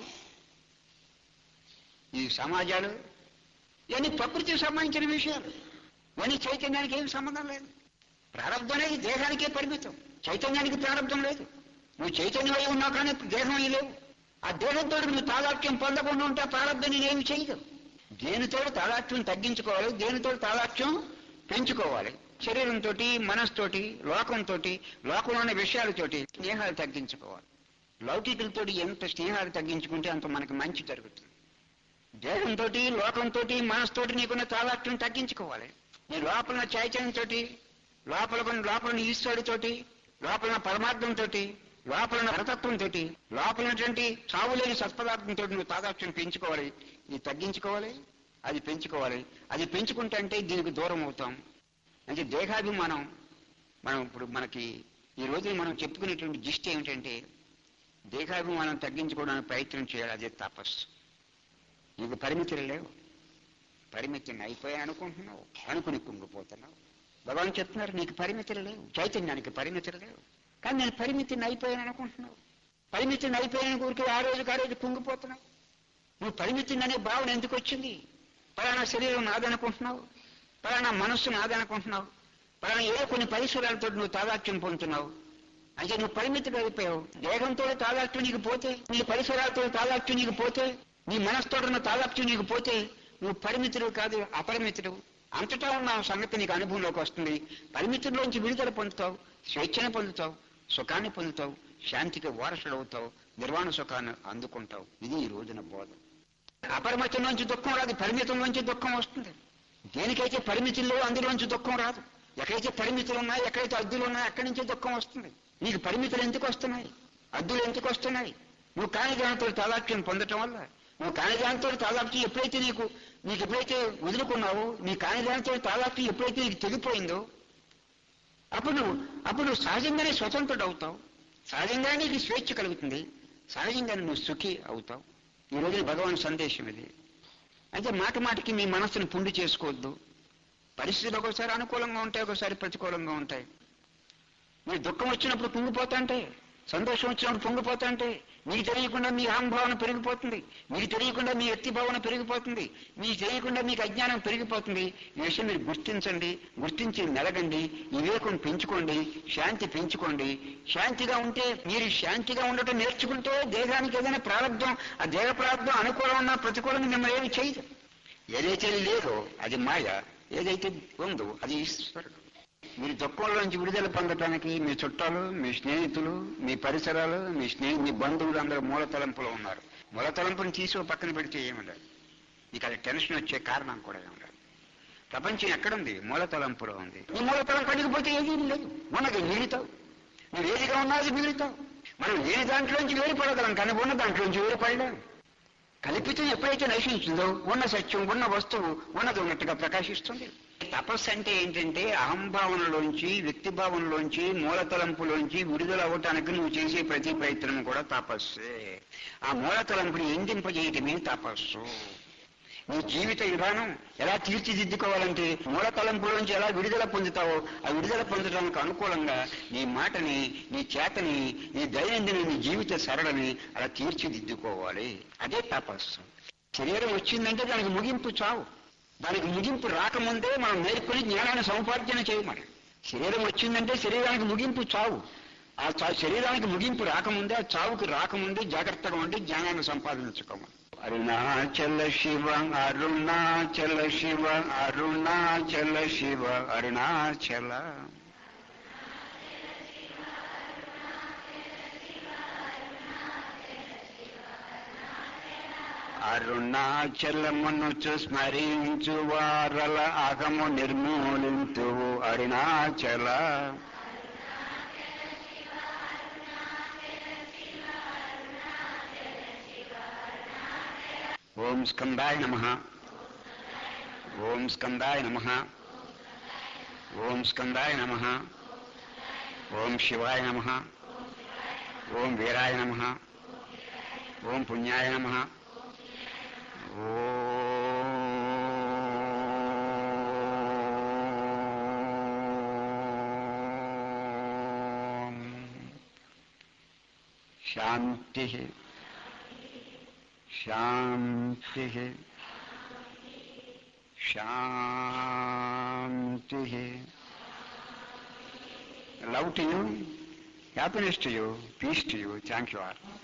ఈ సమాజాలు ఇవన్నీ ప్రకృతికి సంబంధించిన విషయాలు ఇవన్నీ చైతన్యానికి ఏం సంబంధం లేదు ప్రారంభం అనేది దేహానికే పరిమితం చైతన్యానికి ప్రారంభం లేదు నువ్వు చైతన్యమై ఉన్నావు కానీ దేహం అయి లేవు ఆ దేహంతో నువ్వు తాదాత్యం పొందకుండా ఉంటే ఆ ప్రారంభం నేనేమి చేయదు దేనితో తాదాత్యం తగ్గించుకోవాలి దేనితో తాదాత్యం పెంచుకోవాలి శరీరంతో మనస్తోటి లోకంతో లోకంలో ఉన్న విషయాలతోటి స్నేహాలు తగ్గించుకోవాలి లౌకికులతో ఎంత స్నేహాలు తగ్గించుకుంటే అంత మనకి మంచి జరుగుతుంది దేహంతో లోకంతో మనస్తోటి నీకున్న తాదాత్యం తగ్గించుకోవాలి నీ లోపల చైతన్యంతో లోపల లోపల ఈశ్వరుడితోటి లోపల పరమార్థంతో లోపల పరతత్వంతో లోపల ఉన్నటువంటి చావులేని సత్పదార్థంతో నువ్వు తాదాత్యం పెంచుకోవాలి ఇది తగ్గించుకోవాలి అది పెంచుకోవాలి అది పెంచుకుంటే అంటే దీనికి దూరం అవుతాం అంటే దేహాభిమానం మనం ఇప్పుడు మనకి ఈ రోజు మనం చెప్పుకునేటువంటి జిస్ట్ ఏమిటంటే దేహాభిమానం తగ్గించుకోవడానికి ప్రయత్నం చేయాలి అదే తపస్సు నీకు పరిమితులు లేవు పరిమితిని అయిపోయాయి అనుకుంటున్నావు అనుకుని కుంగిపోతున్నావు భగవాన్ చెప్తున్నారు నీకు పరిమితులు లేవు చైతన్యానికి పరిమితులు లేవు కానీ నేను పరిమితిని అయిపోయాను అనుకుంటున్నావు పరిమితిని అయిపోయాను ఊరికి ఆ రోజుకి ఆ రోజు కుంగిపోతున్నావు నువ్వు పరిమితిని అనే భావన ఎందుకు వచ్చింది పలానా శరీరం నాదనుకుంటున్నావు పలానా మనస్సు నాదనుకుంటున్నావు పలానా ఏదో కొన్ని పరిసరాలతో నువ్వు తాదాత్యం పొందుతున్నావు అంటే నువ్వు పరిమితుడు అయిపోయావు దేహంతో తాదాత్యం నీకు పోతే నీ పరిసరాలతో తాదాత్యం నీకు పోతే నీ మనసుతో ఉన్న తాదాత్యం నీకు పోతే నువ్వు పరిమితుడు కాదు అపరిమితుడు అంతటా ఉన్న సంగతి నీకు అనుభవంలోకి వస్తుంది పరిమితుల్లోంచి విడుదల పొందుతావు స్వేచ్ఛను పొందుతావు సుఖాన్ని పొందుతావు శాంతికి వారసుడవుతావు నిర్వాణ సుఖాన్ని అందుకుంటావు ఇది ఈ రోజున బోధ అపరిమితం నుంచి దుఃఖం రాదు పరిమితం నుంచి దుఃఖం వస్తుంది దేనికైతే పరిమితుల్లో అందులోంచి దుఃఖం రాదు ఎక్కడైతే పరిమితులు ఉన్నాయి ఎక్కడైతే అద్దులు ఉన్నాయి అక్కడి నుంచి దుఃఖం వస్తుంది నీకు పరిమితులు ఎందుకు వస్తున్నాయి అద్దులు ఎందుకు వస్తున్నాయి నువ్వు కాని దానితో తాదాత్యం పొందటం వల్ల నువ్వు కాని దానితో తాదాత్యం ఎప్పుడైతే నీకు నీకు ఎప్పుడైతే వదులుకున్నావో నీ కాని దానితో తాదాత్యం ఎప్పుడైతే నీకు తెగిపోయిందో అప్పుడు నువ్వు అప్పుడు నువ్వు సహజంగానే స్వతంత్రుడు అవుతావు సహజంగానే నీకు స్వేచ్ఛ కలుగుతుంది సహజంగానే నువ్వు సుఖి అవుతావు ఈ రోజున భగవాన్ సందేశం ఇది అయితే మాట మాటికి మీ మనస్సును పుండి చేసుకోవద్దు పరిస్థితులు ఒకసారి అనుకూలంగా ఉంటాయి ఒకసారి ప్రతికూలంగా ఉంటాయి మీరు దుఃఖం వచ్చినప్పుడు కుంగిపోతాంటే సంతోషం వచ్చినప్పుడు పొంగిపోతాంటే మీకు తెలియకుండా మీ అహంభావన పెరిగిపోతుంది మీకు తెలియకుండా మీ వ్యక్తి భావన పెరిగిపోతుంది మీకు తెలియకుండా మీకు అజ్ఞానం పెరిగిపోతుంది ఈ విషయం మీరు గుర్తించండి గుర్తించి మెలగండి వివేకం పెంచుకోండి శాంతి పెంచుకోండి శాంతిగా ఉంటే మీరు శాంతిగా ఉండటం నేర్చుకుంటే దేహానికి ఏదైనా ప్రారంభం ఆ దేహ ప్రారంభం అనుకూలం ఉన్నా ప్రతికూలంగా మిమ్మల్ని ఏమి చేయదు ఏదైతే లేదో అది మాయ ఏదైతే ఉందో అది ఈశ్వరుడు మీరు దుఃఖంలోంచి విడుదల పొందటానికి మీ చుట్టాలు మీ స్నేహితులు మీ పరిసరాలు మీ స్నేహి మీ బంధువులు అందరూ మూల తలంపులో ఉన్నారు మూల తలంపుని తీసి ఓ పక్కన పెడితే ఏముండదు మీకు అది టెన్షన్ వచ్చే కారణం కూడా ఏముండదు ప్రపంచం ఎక్కడుంది మూల తలంపులో ఉంది ఈ మూల తలం కడిగిపోతే ఏది లేదు ఉన్నది మిగులుతావు నువ్వు ఏదిగా ఉన్నది మిగులుతావు మనం లేని దాంట్లోంచి వేరుపడగలం కానీ ఉన్న దాంట్లోంచి వేరుపడలేం కల్పితం ఎప్పుడైతే నశించిందో ఉన్న సత్యం ఉన్న వస్తువు ఉన్నది ఉన్నట్టుగా ప్రకాశిస్తుంది తపస్సు అంటే ఏంటంటే అహంభావనలోంచి వ్యక్తి భావనలోంచి మూలతలంపులోంచి విడుదల అవ్వటానికి నువ్వు చేసే ప్రతి ప్రయత్నం కూడా తపస్సే ఆ మూలతలంపుని ఎందింపజేయటమే తపస్సు నీ జీవిత విధానం ఎలా తీర్చిదిద్దుకోవాలంటే మూలతలంపులోంచి ఎలా విడుదల పొందుతావో ఆ విడుదల పొందడానికి అనుకూలంగా నీ మాటని నీ చేతని నీ దైనందిన నీ జీవిత సరళని అలా తీర్చిదిద్దుకోవాలి అదే తపస్సు శరీరం వచ్చిందంటే దానికి ముగింపు చావు దానికి ముగింపు రాకముందే మనం నేర్కొని జ్ఞానాన్ని సముపార్జన చేయమని శరీరం వచ్చిందంటే శరీరానికి ముగింపు చావు ఆ చా- శరీరానికి ముగింపు రాకముందే ఆ చావుకి రాకముందే జాగ్రత్తగా ఉండి జ్ఞానాన్ని సంపాదించుకోమని అరుణాచల శివ అరుణాచల శివ అరుణాచల శివ అరుణాచల అరుణాచలమును స్మరించు వారల అగము నిర్మూలింతు అరుణాచల ఓం స్కందాయ నమ ఓం స్కందాయ నమ ఓం స్కందాయ నమ ఓం శివాయ నమ ఓం వీరాయ నమ ఓం పుణ్యాయ నమ ఓం శాంతి శాంతి శాంతి love to you happiness to you peace to you thank you are